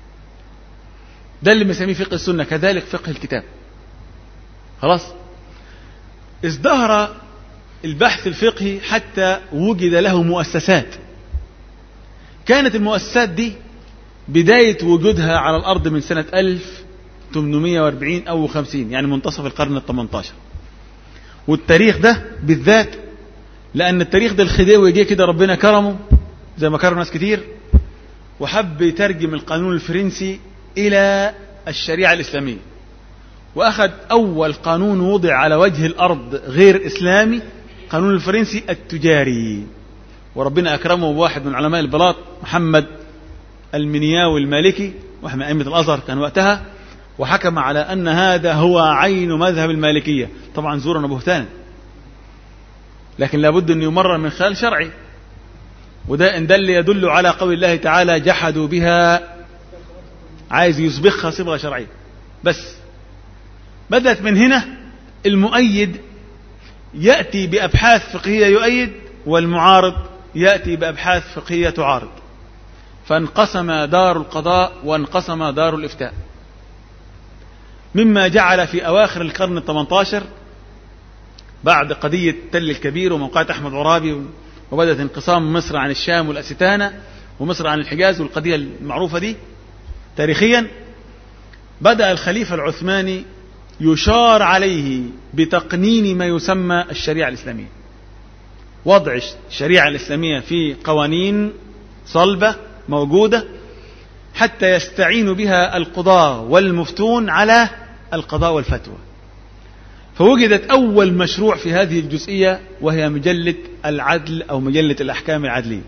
ده اللي بنسميه فقه السنة كذلك فقه الكتاب خلاص ازدهر البحث الفقهي حتى وجد له مؤسسات كانت المؤسسات دي بداية وجودها على الأرض من سنة 1840 أو 50 يعني منتصف القرن ال 18 والتاريخ ده بالذات لأن التاريخ ده الخديوي جه كده ربنا كرمه زي ما كرم ناس كتير وحب يترجم القانون الفرنسي إلى الشريعة الإسلامية وأخذ أول قانون وضع على وجه الأرض غير إسلامي قانون الفرنسي التجاري وربنا أكرمه بواحد من علماء البلاط محمد المنياوي المالكي واحد من أئمة الأزهر كان وقتها وحكم على أن هذا هو عين مذهب المالكية طبعا زورا وبهتانا لكن لابد أن يمرر من خلال شرعي وده إن دل يدل على قول الله تعالى جحدوا بها عايز يسبخها صبغة شرعية بس بدأت من هنا المؤيد يأتي بأبحاث فقهية يؤيد والمعارض يأتي بأبحاث فقهية تعارض فانقسم دار القضاء وانقسم دار الإفتاء مما جعل في أواخر القرن الثمنتاشر بعد قضية تل الكبير وموقعة أحمد عرابي وبدأت انقسام مصر عن الشام والأستانة ومصر عن الحجاز والقضية المعروفة دي تاريخيا بدأ الخليفة العثماني يشار عليه بتقنين ما يسمى الشريعة الإسلامية وضع الشريعة الإسلامية في قوانين صلبة موجودة حتى يستعين بها القضاة والمفتون على القضاء والفتوى فوجدت أول مشروع في هذه الجزئية وهي مجلة العدل أو مجلة الأحكام العدلية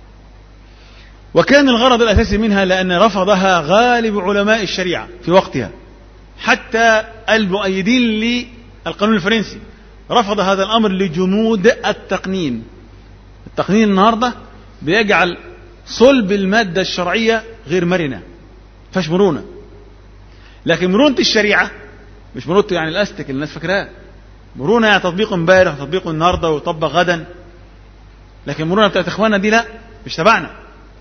وكان الغرض الأساسي منها لأن رفضها غالب علماء الشريعة في وقتها حتى المؤيدين للقانون الفرنسي رفض هذا الأمر لجمود التقنين التقنين النهاردة بيجعل صلب المادة الشرعية غير مرنة فش مرونة لكن مرونة الشريعة مش مرونة يعني الاستك اللي الناس فاكراه مرونة يعني تطبيق امبارح وتطبيق النهارده ويطبق غدا لكن المرونة بتاعت اخواننا دي لا مش تبعنا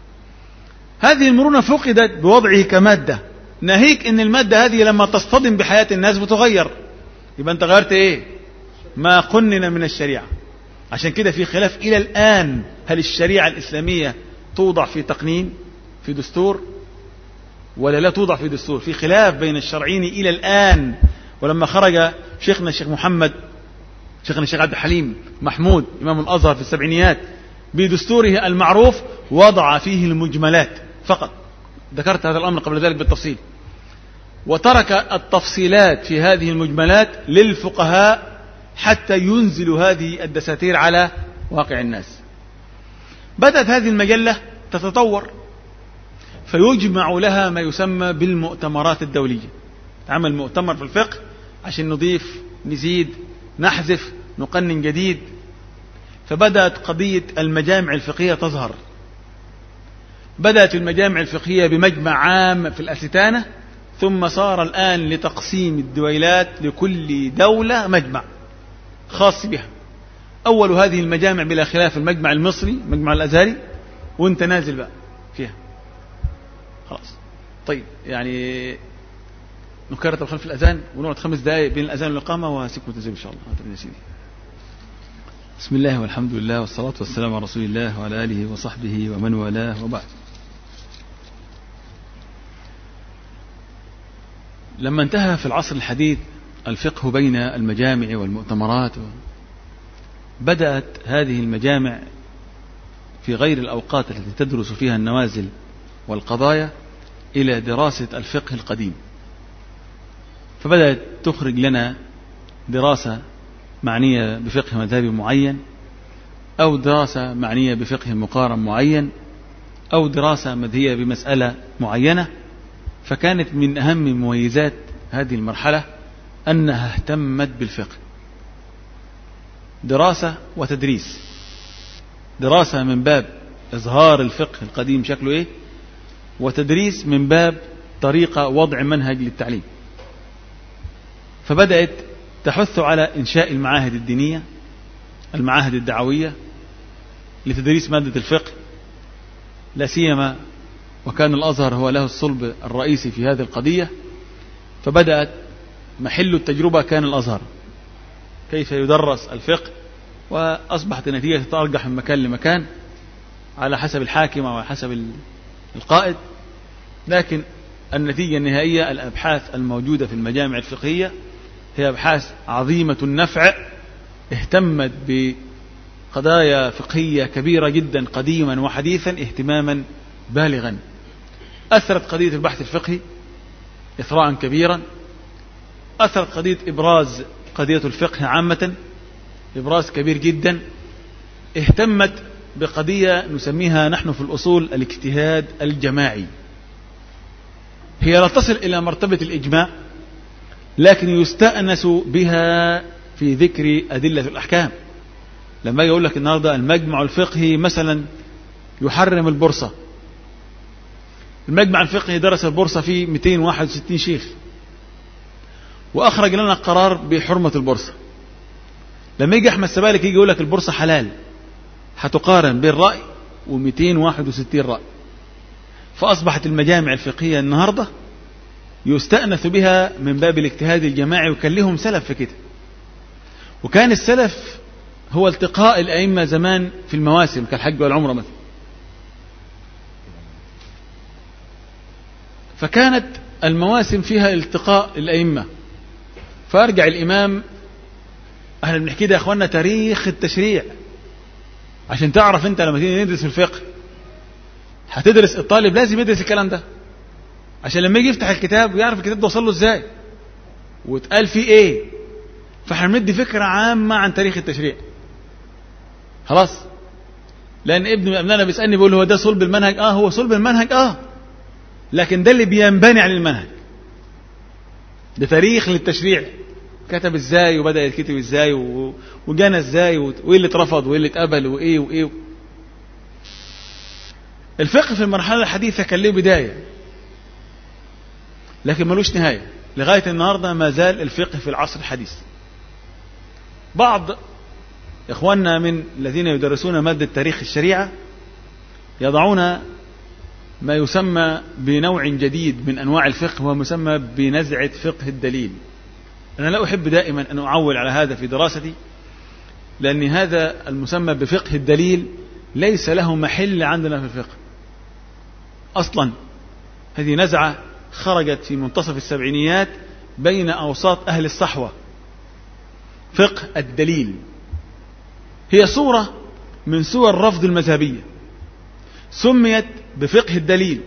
هذه المرونة فقدت بوضعه كمادة ناهيك ان المادة هذه لما تصطدم بحياة الناس بتغير يبقى انت غيرت ايه ما قنن من الشريعة عشان كده في خلاف الى الان هل الشريعة الاسلامية توضع في تقنين في دستور ولا لا توضع في دستور في خلاف بين الشرعين إلى الآن ولما خرج شيخنا الشيخ محمد شيخنا الشيخ عبد الحليم محمود إمام الأزهر في السبعينيات بدستوره المعروف وضع فيه المجملات فقط ذكرت هذا الأمر قبل ذلك بالتفصيل وترك التفصيلات في هذه المجملات للفقهاء حتى ينزلوا هذه الدساتير على واقع الناس بدأت هذه المجلة تتطور فيجمع لها ما يسمى بالمؤتمرات الدولية عمل مؤتمر في الفقه عشان نضيف نزيد نحذف نقنن جديد فبدأت قضية المجامع الفقهية تظهر بدأت المجامع الفقهية بمجمع عام في الأستانة ثم صار الآن لتقسيم الدويلات لكل دولة مجمع خاص بها أول هذه المجامع بلا خلاف المجمع المصري المجمع الأزهري وانت نازل بقى فيها خلاص طيب يعني نكرر طب خلف الأذان ونقعد خمس دقائق بين الأذان والإقامة وهسيبكم تنزلوا إن شاء الله هاتوا يا سيدي بسم الله والحمد لله والصلاة والسلام على رسول الله وعلى آله وصحبه ومن والاه وبعد لما انتهى في العصر الحديث الفقه بين المجامع والمؤتمرات بدأت هذه المجامع في غير الأوقات التي تدرس فيها النوازل والقضايا إلى دراسة الفقه القديم فبدأت تخرج لنا دراسة معنية بفقه مذهبي معين أو دراسة معنية بفقه مقارن معين أو دراسة مذهية بمسألة معينة فكانت من أهم مميزات هذه المرحلة أنها اهتمت بالفقه دراسة وتدريس دراسة من باب إظهار الفقه القديم شكله إيه وتدريس من باب طريقة وضع منهج للتعليم فبدأت تحث على إنشاء المعاهد الدينية المعاهد الدعوية لتدريس مادة الفقه لا سيما وكان الأزهر هو له الصلب الرئيسي في هذه القضية فبدأت محل التجربة كان الأزهر كيف يدرس الفقه وأصبحت النتيجة تتأرجح من مكان لمكان على حسب الحاكم وعلى حسب القائد لكن النتيجة النهائية الأبحاث الموجودة في المجامع الفقهية هي أبحاث عظيمة النفع اهتمت بقضايا فقهية كبيرة جدا قديما وحديثا اهتماما بالغا أثرت قضية البحث الفقهي إثراء كبيرا أثرت قضية إبراز قضية الفقه عامة إبراز كبير جدا اهتمت بقضية نسميها نحن في الأصول الاجتهاد الجماعي هي لا تصل إلى مرتبة الإجماع لكن يستأنس بها في ذكر أدلة الأحكام لما يقول لك النهاردة المجمع الفقهي مثلا يحرم البورصة المجمع الفقهي درس البورصة فيه 261 شيخ وأخرج لنا قرار بحرمة البورصة لما يجي أحمد سبالك يجي يقول لك البورصة حلال هتقارن بين رأي و261 رأي فأصبحت المجامع الفقهية النهاردة يستأنس بها من باب الاجتهاد الجماعي وكان لهم سلف في كده وكان السلف هو التقاء الأئمة زمان في المواسم كالحج والعمرة مثلا فكانت المواسم فيها التقاء الأئمة فأرجع الإمام احنا بنحكي ده يا اخوانا تاريخ التشريع عشان تعرف انت لما تيجي ندرس في الفقه هتدرس الطالب لازم يدرس الكلام ده عشان لما يجي يفتح الكتاب ويعرف الكتاب ده وصل له ازاي واتقال فيه ايه فاحنا بندي فكره عامه عن تاريخ التشريع خلاص لان ابن من ابنائنا بيسالني بيقول هو ده صلب المنهج اه هو صلب المنهج اه لكن ده اللي بينبني على المنهج ده تاريخ للتشريع كتب ازاي وبدا يتكتب ازاي و... وجانا ازاي و... وايه اللي اترفض وايه اللي اتقبل وايه وايه الفقه في المرحله الحديثه كان له بدايه لكن ملوش نهايه لغايه النهارده ما زال الفقه في العصر الحديث بعض اخواننا من الذين يدرسون ماده تاريخ الشريعه يضعون ما يسمى بنوع جديد من انواع الفقه وهو مسمى بنزعه فقه الدليل أنا لا أحب دائما أن أعول على هذا في دراستي لأن هذا المسمى بفقه الدليل ليس له محل عندنا في الفقه أصلا هذه نزعة خرجت في منتصف السبعينيات بين أوساط أهل الصحوة فقه الدليل هي صورة من صور الرفض المذهبية سميت بفقه الدليل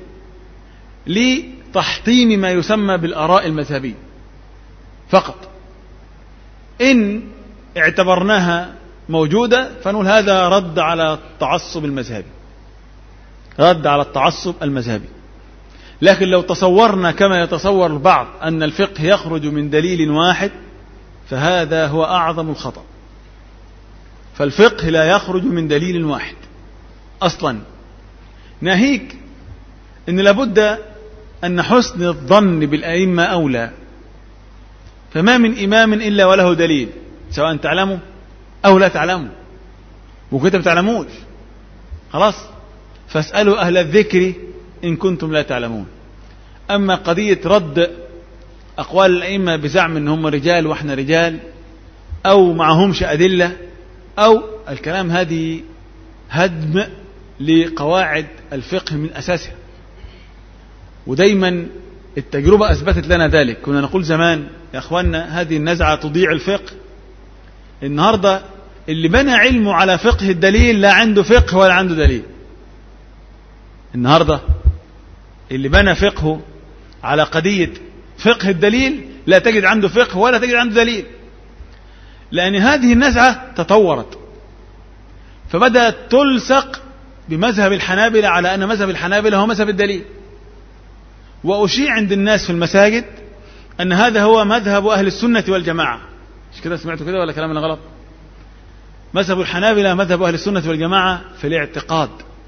لتحطيم ما يسمى بالآراء المذهبية فقط إن اعتبرناها موجودة فنقول هذا رد على التعصب المذهبي رد على التعصب المذهبي لكن لو تصورنا كما يتصور البعض أن الفقه يخرج من دليل واحد فهذا هو أعظم الخطأ فالفقه لا يخرج من دليل واحد أصلا ناهيك أن لابد أن حسن الظن بالأئمة أولى فما من إمام إلا وله دليل سواء تعلموا أو لا تعلموا وكنت بتعلموش خلاص فاسألوا أهل الذكر إن كنتم لا تعلمون أما قضية رد أقوال الأئمة بزعم أن هم رجال وإحنا رجال أو معهمش أدلة أو الكلام هذه هدم لقواعد الفقه من أساسها ودايما التجربة أثبتت لنا ذلك كنا نقول زمان يا أخوانا هذه النزعة تضيع الفقه النهاردة اللي بنى علمه على فقه الدليل لا عنده فقه ولا عنده دليل النهاردة اللي بنى فقهه على قضية فقه الدليل لا تجد عنده فقه ولا تجد عنده دليل لأن هذه النزعة تطورت فبدأت تلصق بمذهب الحنابلة على أن مذهب الحنابلة هو مذهب الدليل وأشيع عند الناس في المساجد أن هذا هو مذهب أهل السنة والجماعة مش كده سمعتوا كده ولا كلامنا غلط مذهب الحنابلة مذهب أهل السنة والجماعة في الاعتقاد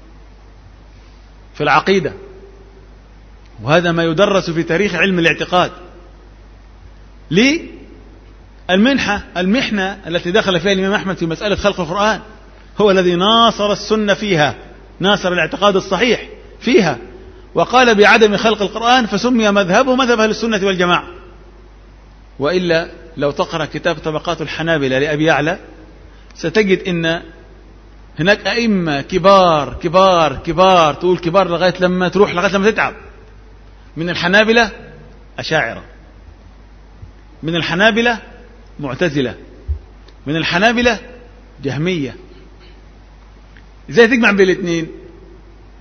في العقيدة وهذا ما يدرس في تاريخ علم الاعتقاد ليه المنحة المحنة التي دخل فيها الإمام أحمد في مسألة خلق القرآن هو الذي ناصر السنة فيها ناصر الاعتقاد الصحيح فيها وقال بعدم خلق القرآن فسمي مذهبه مذهب أهل السنة والجماعة وإلا لو تقرأ كتاب طبقات الحنابلة لأبي يعلى ستجد أن هناك أئمة كبار كبار كبار تقول كبار لغاية لما تروح لغاية لما تتعب من الحنابلة أشاعرة من الحنابلة معتزلة من الحنابلة جهمية ازاي تجمع بين الاثنين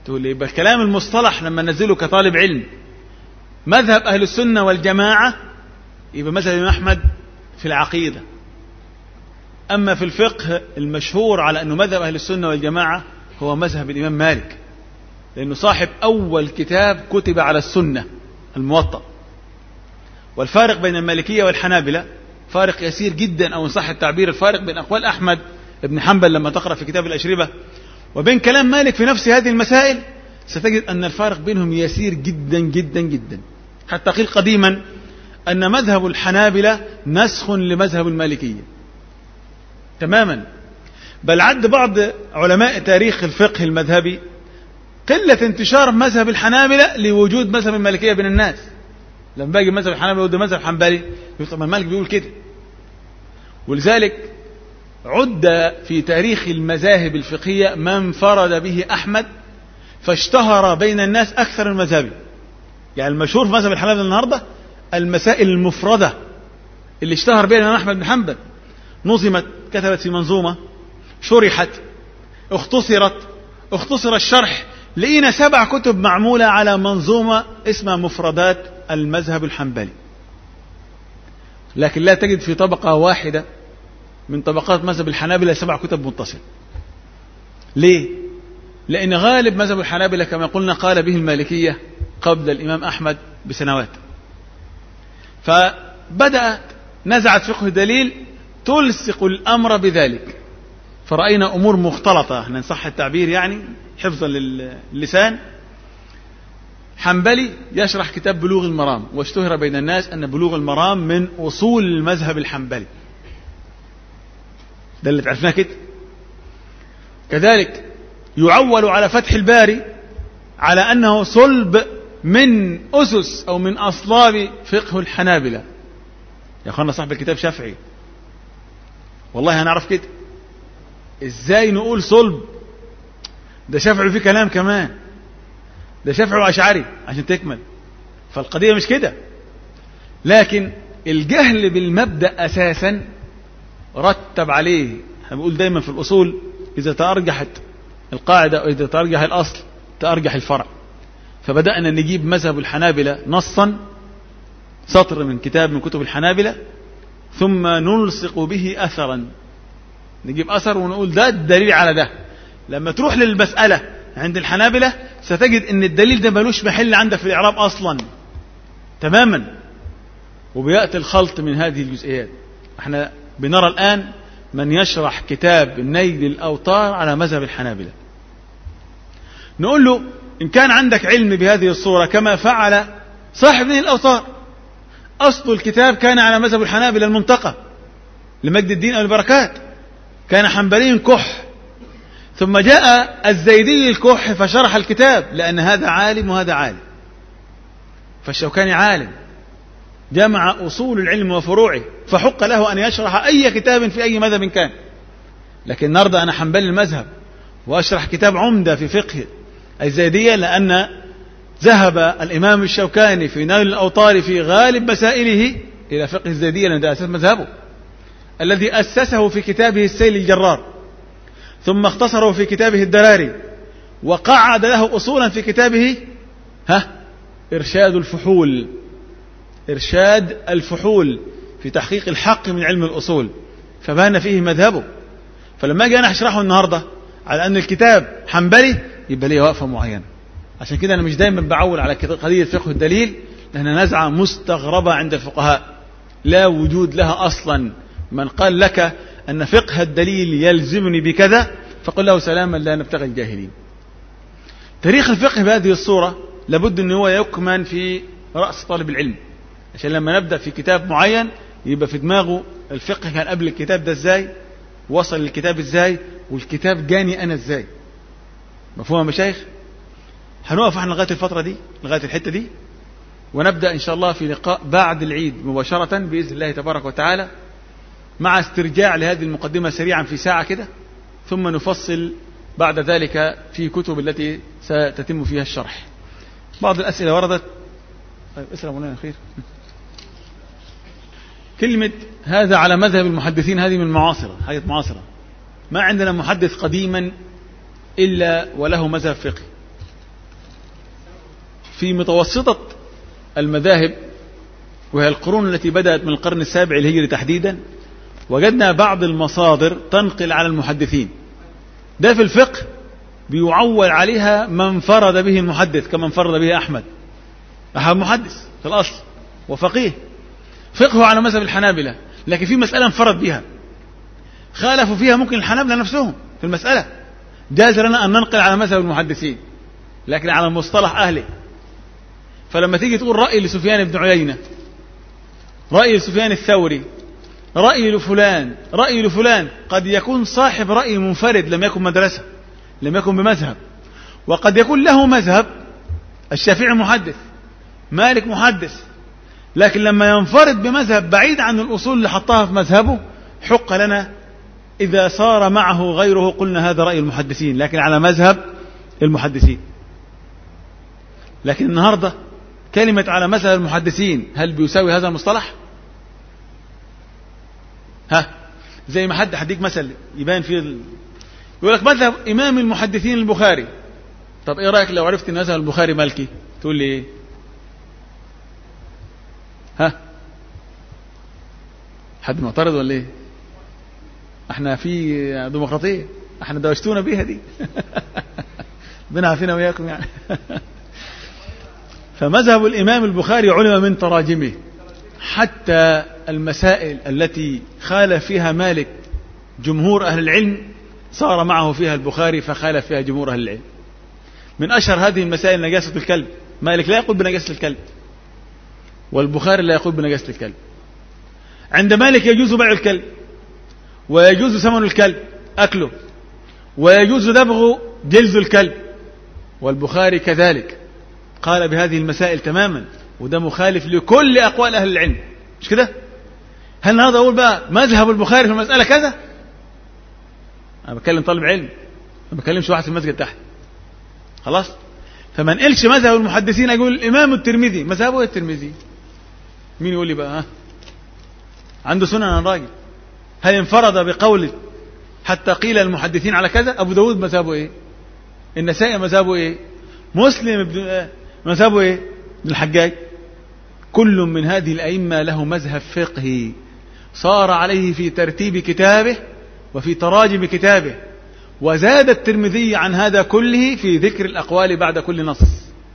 تقول لي يبقى الكلام المصطلح لما نزله كطالب علم مذهب أهل السنة والجماعة يبقى مذهب الإمام أحمد في العقيدة أما في الفقه المشهور على أنه مذهب أهل السنة والجماعة هو مذهب الإمام مالك لأنه صاحب أول كتاب كتب على السنة الموطأ والفارق بين المالكية والحنابلة فارق يسير جدا أو إن صح التعبير الفارق بين أقوال أحمد بن حنبل لما تقرأ في كتاب الأشربة وبين كلام مالك في نفس هذه المسائل ستجد أن الفارق بينهم يسير جدا جدا جدا حتى قيل قديما أن مذهب الحنابلة نسخ لمذهب المالكية تماما بل عد بعض علماء تاريخ الفقه المذهبي قلة انتشار مذهب الحنابلة لوجود مذهب المالكية بين الناس لما باجي مذهب الحنابلة وده مذهب حنبلي يقول طب المالك بيقول كده ولذلك عد في تاريخ المذاهب الفقهية من فرد به أحمد فاشتهر بين الناس أكثر المذاهب يعني المشهور في مذهب الحنابلة النهاردة المسائل المفردة اللي اشتهر بها الإمام أحمد بن حنبل نظمت كتبت في منظومة شرحت اختصرت اختصر الشرح لقينا سبع كتب معمولة على منظومة اسمها مفردات المذهب الحنبلي لكن لا تجد في طبقة واحدة من طبقات مذهب الحنابلة سبع كتب متصلة ليه؟ لأن غالب مذهب الحنابلة كما قلنا قال به المالكية قبل الإمام أحمد بسنوات فبدأت نزعت فقه دليل تلصق الأمر بذلك فرأينا أمور مختلطة احنا نصح التعبير يعني حفظا للسان حنبلي يشرح كتاب بلوغ المرام واشتهر بين الناس أن بلوغ المرام من أصول المذهب الحنبلي ده اللي عرفناه كده كذلك يعول على فتح الباري على أنه صلب من أسس أو من أصلاب فقه الحنابلة يا أخوانا صاحب الكتاب شافعي والله هنعرف كده ازاي نقول صلب ده شافعي فيه كلام كمان ده شافعي واشعري عشان تكمل فالقضية مش كده لكن الجهل بالمبدأ أساسا رتب عليه احنا بنقول دايما في الأصول إذا تأرجحت القاعدة أو إذا تأرجح الأصل تأرجح الفرع فبدأنا نجيب مذهب الحنابلة نصا سطر من كتاب من كتب الحنابلة ثم نلصق به أثرا نجيب أثر ونقول ده الدليل على ده لما تروح للمسألة عند الحنابلة ستجد ان الدليل ده ملوش محل عندك في الإعراب أصلا تماما وبيأتي الخلط من هذه الجزئيات احنا بنرى الآن من يشرح كتاب نيل الأوطار على مذهب الحنابلة نقول له إن كان عندك علم بهذه الصورة كما فعل صاحب نيل الأوطار أصل الكتاب كان على مذهب الحنابلة المنتقى لمجد الدين البركات كان حنبلي كح ثم جاء الزيدي الكح فشرح الكتاب لأن هذا عالم وهذا عالم فالشوكاني عالم جمع أصول العلم وفروعه فحق له أن يشرح أي كتاب في أي مذهب كان لكن النهارده أنا حنبلي المذهب وأشرح كتاب عمدة في فقه الزيدية لأن ذهب الإمام الشوكاني في نيل الأوطار في غالب مسائله إلى فقه الزيدية لأن ده أساس مذهبه الذي أسسه في كتابه السيل الجرار ثم اختصره في كتابه الدراري وقعد له أصولا في كتابه ها إرشاد الفحول إرشاد الفحول في تحقيق الحق من علم الأصول فبان فيه مذهبه فلما أجي أنا أشرحه النهاردة على أن الكتاب حنبلي يبقى ليه وقفة معينة عشان كده أنا مش دايما بعول على قضية فقه الدليل لأنها نزعة مستغربة عند الفقهاء لا وجود لها أصلا من قال لك أن فقه الدليل يلزمني بكذا فقل له سلاما لا نبتغي الجاهلين تاريخ الفقه بهذه الصورة لابد أن هو يكمن في رأس طالب العلم عشان لما نبدأ في كتاب معين يبقى في دماغه الفقه كان قبل الكتاب ده ازاي وصل للكتاب ازاي والكتاب جاني انا ازاي مفهوم يا مشايخ هنقف احنا لغايه الفتره دي لغايه الحته دي ونبدا ان شاء الله في لقاء بعد العيد مباشره باذن الله تبارك وتعالى مع استرجاع لهذه المقدمه سريعا في ساعه كده ثم نفصل بعد ذلك في كتب التي ستتم فيها الشرح بعض الاسئله وردت طيب اسال مولانا خير كلمة هذا على مذهب المحدثين هذه من معاصرة حاجة معاصرة ما عندنا محدث قديما إلا وله مذهب فقهي في متوسطة المذاهب وهي القرون التي بدأت من القرن السابع الهجري تحديدا وجدنا بعض المصادر تنقل على المحدثين ده في الفقه بيعول عليها من انفرد به المحدث كما انفرد به أحمد أحمد محدث في الأصل وفقيه فقهه على مذهب الحنابلة لكن في مسألة انفرد بها خالفوا فيها ممكن الحنابلة نفسهم في المسألة جاز لنا أن ننقل على مذهب المحدثين لكن على مصطلح أهله فلما تيجي تقول رأي لسفيان بن عيينة رأي لسفيان الثوري رأي لفلان رأي لفلان قد يكون صاحب رأي منفرد لم يكن مدرسة لم يكن بمذهب وقد يكون له مذهب الشافعي محدث مالك محدث لكن لما ينفرد بمذهب بعيد عن الأصول اللي حطها في مذهبه حق لنا إذا صار معه غيره قلنا هذا رأي المحدثين لكن على مذهب المحدثين لكن النهاردة كلمة على مذهب المحدثين هل بيساوي هذا المصطلح ها زي ما حد هديك مثل يبان فيه ال... يقول لك مذهب إمام المحدثين البخاري طب إيه رأيك لو عرفت أن مذهب البخاري مالكي تقول لي إيه ها حد معترض ولا ايه احنا في ديمقراطيه احنا دوشتونا بيها دي ربنا عافينا وياكم يعني فمذهب الامام البخاري علم من تراجمه حتى المسائل التي خالف فيها مالك جمهور اهل العلم صار معه فيها البخاري فخالف فيها جمهور اهل العلم من اشهر هذه المسائل نجاسه الكلب مالك لا يقول بنجاسه الكلب والبخاري لا يقول بنجاسة الكلب عند مالك يجوز بيع الكلب ويجوز ثمن الكلب أكله ويجوز دبغ جلد الكلب والبخاري كذلك قال بهذه المسائل تماما وده مخالف لكل أقوال أهل العلم مش كده هل هذا أقول بقى مذهب البخاري في المسألة كذا أنا بكلم طالب علم ما بكلمش واحد في المسجد تحت خلاص فما نقلش مذهب المحدثين أقول الإمام الترمذي مذهبه إيه الترمذي مين يقول لي بقى ها عنده سنن الراجل هل انفرد بقول حتى قيل المحدثين على كذا ابو داود مذهبه ايه النسائي مذهبه ايه مسلم ابن مذهبه ايه ابن الحجاج كل من هذه الائمه له مذهب فقهي صار عليه في ترتيب كتابه وفي تراجم كتابه وزاد الترمذي عن هذا كله في ذكر الاقوال بعد كل نص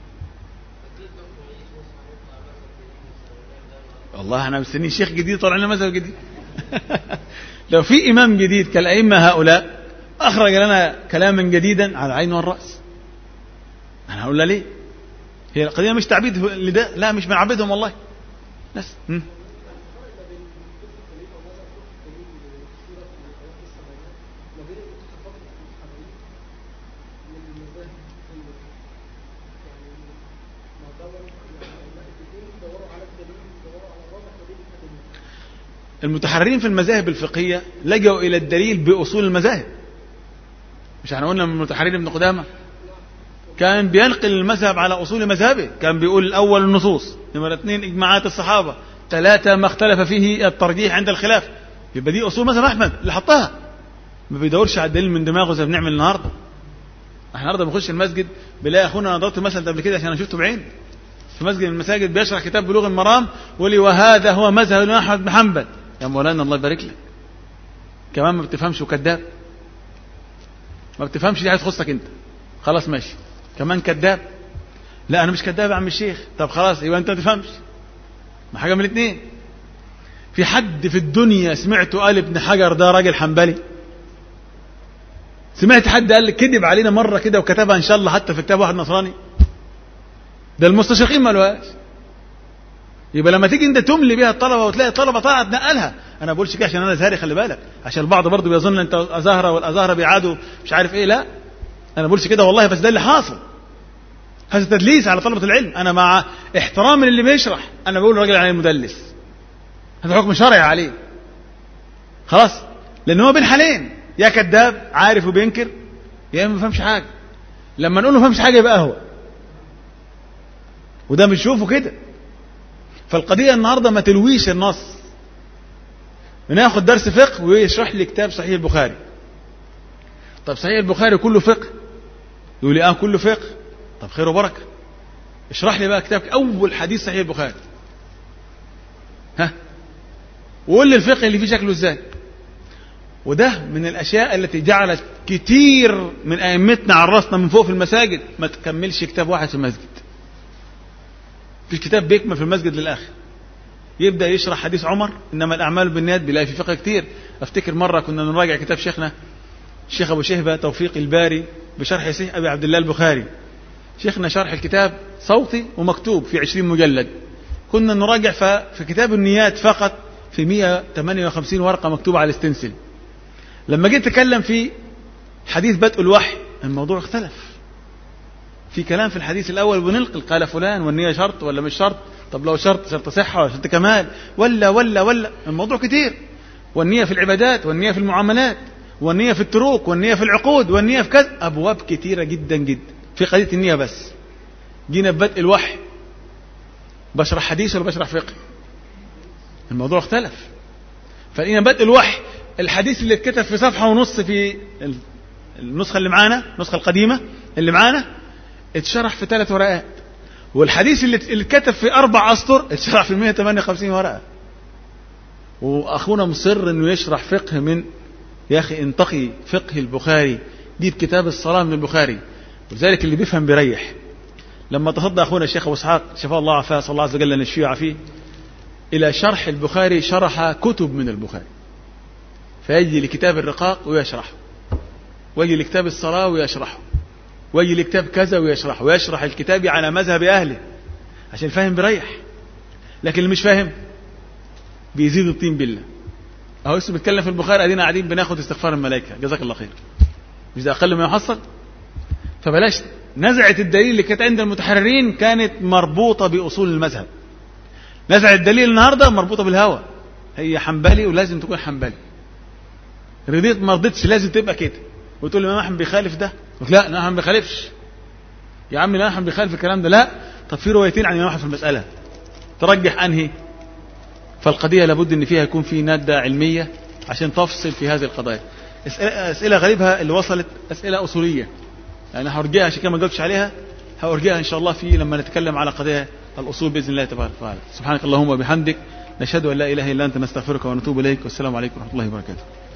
والله احنا مستنيين شيخ جديد طلع لنا مذهب جديد لو في امام جديد كالائمه هؤلاء اخرج لنا كلاما جديدا على العين والراس انا هقول ليه هي القضيه مش تعبيد لده لا مش بنعبدهم والله بس م? المتحررين في المذاهب الفقهية لجأوا إلى الدليل بأصول المذاهب مش احنا قلنا من المتحررين ابن قدامة كان بينقل المذهب على أصول مذهبه كان بيقول الأول النصوص نمرة اثنين إجماعات الصحابة ثلاثة ما اختلف فيه الترجيح عند الخلاف يبقى دي أصول مذهب أحمد اللي حطها ما بيدورش على الدليل من دماغه زي ما بنعمل النهارده احنا النهارده بنخش المسجد بنلاقي اخونا انا ضربت مثل قبل كده عشان انا شفته بعين في مسجد من المساجد بيشرح كتاب بلوغ المرام ويقول لي وهذا هو مذهب الامام احمد بن حنبل يا مولانا الله يبارك لك كمان ما بتفهمش وكذاب ما بتفهمش دي هتخصك انت خلاص ماشي كمان كذاب لا انا مش كذاب يا عم الشيخ طب خلاص يبقى انت ما تفهمش ما حاجه من الاثنين في حد في الدنيا سمعته قال ابن حجر ده راجل حنبلي سمعت حد قال كذب علينا مره كده وكتبها ان شاء الله حتى في كتاب واحد نصراني ده المستشرقين ما لهاش يبقى لما تيجي انت تملي بيها الطلبه وتلاقي الطلبه طلعت تنقلها انا بقولش كده عشان انا ازهري خلي بالك عشان البعض برضه بيظن انت ازهره والازهره بيعادوا مش عارف ايه لا انا بقولش كده والله بس ده اللي حاصل هذا تدليس على طلبه العلم انا مع احترام اللي بيشرح انا بقول الراجل عليه مدلس هذا حكم شرعي عليه خلاص لان هو بين حالين يا كذاب عارف وبينكر يا ما بيفهمش حاجه لما نقول له ما فهمش حاجه يبقى هو وده بنشوفه كده فالقضية النهاردة ما تلويش النص بناخد درس فقه ويشرح لي كتاب صحيح البخاري طب صحيح البخاري كله فقه يقول لي اه كله فقه طب خير وبركة اشرح لي بقى كتابك اول حديث صحيح البخاري ها وقول لي الفقه اللي فيه شكله ازاي وده من الاشياء التي جعلت كتير من ائمتنا على راسنا من فوق في المساجد ما تكملش كتاب واحد في المسجد في كتاب بيكمل في المسجد للاخر يبدا يشرح حديث عمر انما الاعمال بالنيات بيلاقي في فقه كتير افتكر مره كنا نراجع كتاب شيخنا الشيخ ابو شهبه توفيق الباري بشرح صحيح ابي عبد الله البخاري شيخنا شرح الكتاب صوتي ومكتوب في 20 مجلد كنا نراجع في كتاب النيات فقط في 158 ورقه مكتوبه على الاستنسل لما جيت اتكلم في حديث بدء الوحي الموضوع اختلف في كلام في الحديث الاول بننقل قال فلان والنيه شرط ولا مش شرط طب لو شرط شرط صحه ولا شرط كمال ولا ولا ولا الموضوع كتير والنيه في العبادات والنيه في المعاملات والنيه في التروك والنيه في العقود والنيه في كذا ابواب كتيره جدا جدا في قضيه النيه بس جينا ببدء الوحي بشرح حديث ولا بشرح فقه الموضوع اختلف فلقينا بدء الوحي الحديث اللي اتكتب في صفحه ونص في النسخه اللي معانا النسخه القديمه اللي معانا اتشرح في ثلاث ورقات والحديث اللي اللي اتكتب في اربع اسطر اتشرح في 158 ورقه واخونا مصر انه يشرح فقه من يا اخي انتقي فقه البخاري دي كتاب الصلاه من البخاري ولذلك اللي بيفهم بيريح لما تصدى اخونا الشيخ ابو اسحاق شفاه الله عافاه صلى الله عز وجل ان يشفيه ويعافيه الى شرح البخاري شرح كتب من البخاري فيجي لكتاب الرقاق ويشرحه ويجي لكتاب الصلاه ويشرحه ويجي لكتاب كذا ويشرحه ويشرح الكتاب على مذهب اهله عشان فاهم بيريح لكن اللي مش فاهم بيزيد الطين بالله اهو لسه بيتكلم في البخاري ادينا قاعدين بناخد استغفار الملائكه جزاك الله خير مش ده اقل ما يحصل فبلاش نزعه الدليل اللي كانت عند المتحررين كانت مربوطه باصول المذهب نزعه الدليل النهارده مربوطه بالهوى هي حنبلي ولازم تكون حنبلي رضيت ما رضيتش لازم تبقى كده وتقول لي الامام احمد بيخالف ده قلت لا الامام احمد ما بيخالفش يا عم الامام احمد بيخالف الكلام ده لا طب في روايتين عن الامام احمد في المساله ترجح انهي فالقضيه لابد ان فيها يكون في ماده علميه عشان تفصل في هذه القضايا اسئله, أسئلة غالبها اللي وصلت اسئله اصوليه يعني هرجعها عشان كده ما جاوبتش عليها هرجعها ان شاء الله في لما نتكلم على قضايا الاصول باذن الله تبارك وتعالى سبحانك اللهم وبحمدك نشهد ان لا اله الا انت نستغفرك ونتوب اليك والسلام عليكم ورحمه الله وبركاته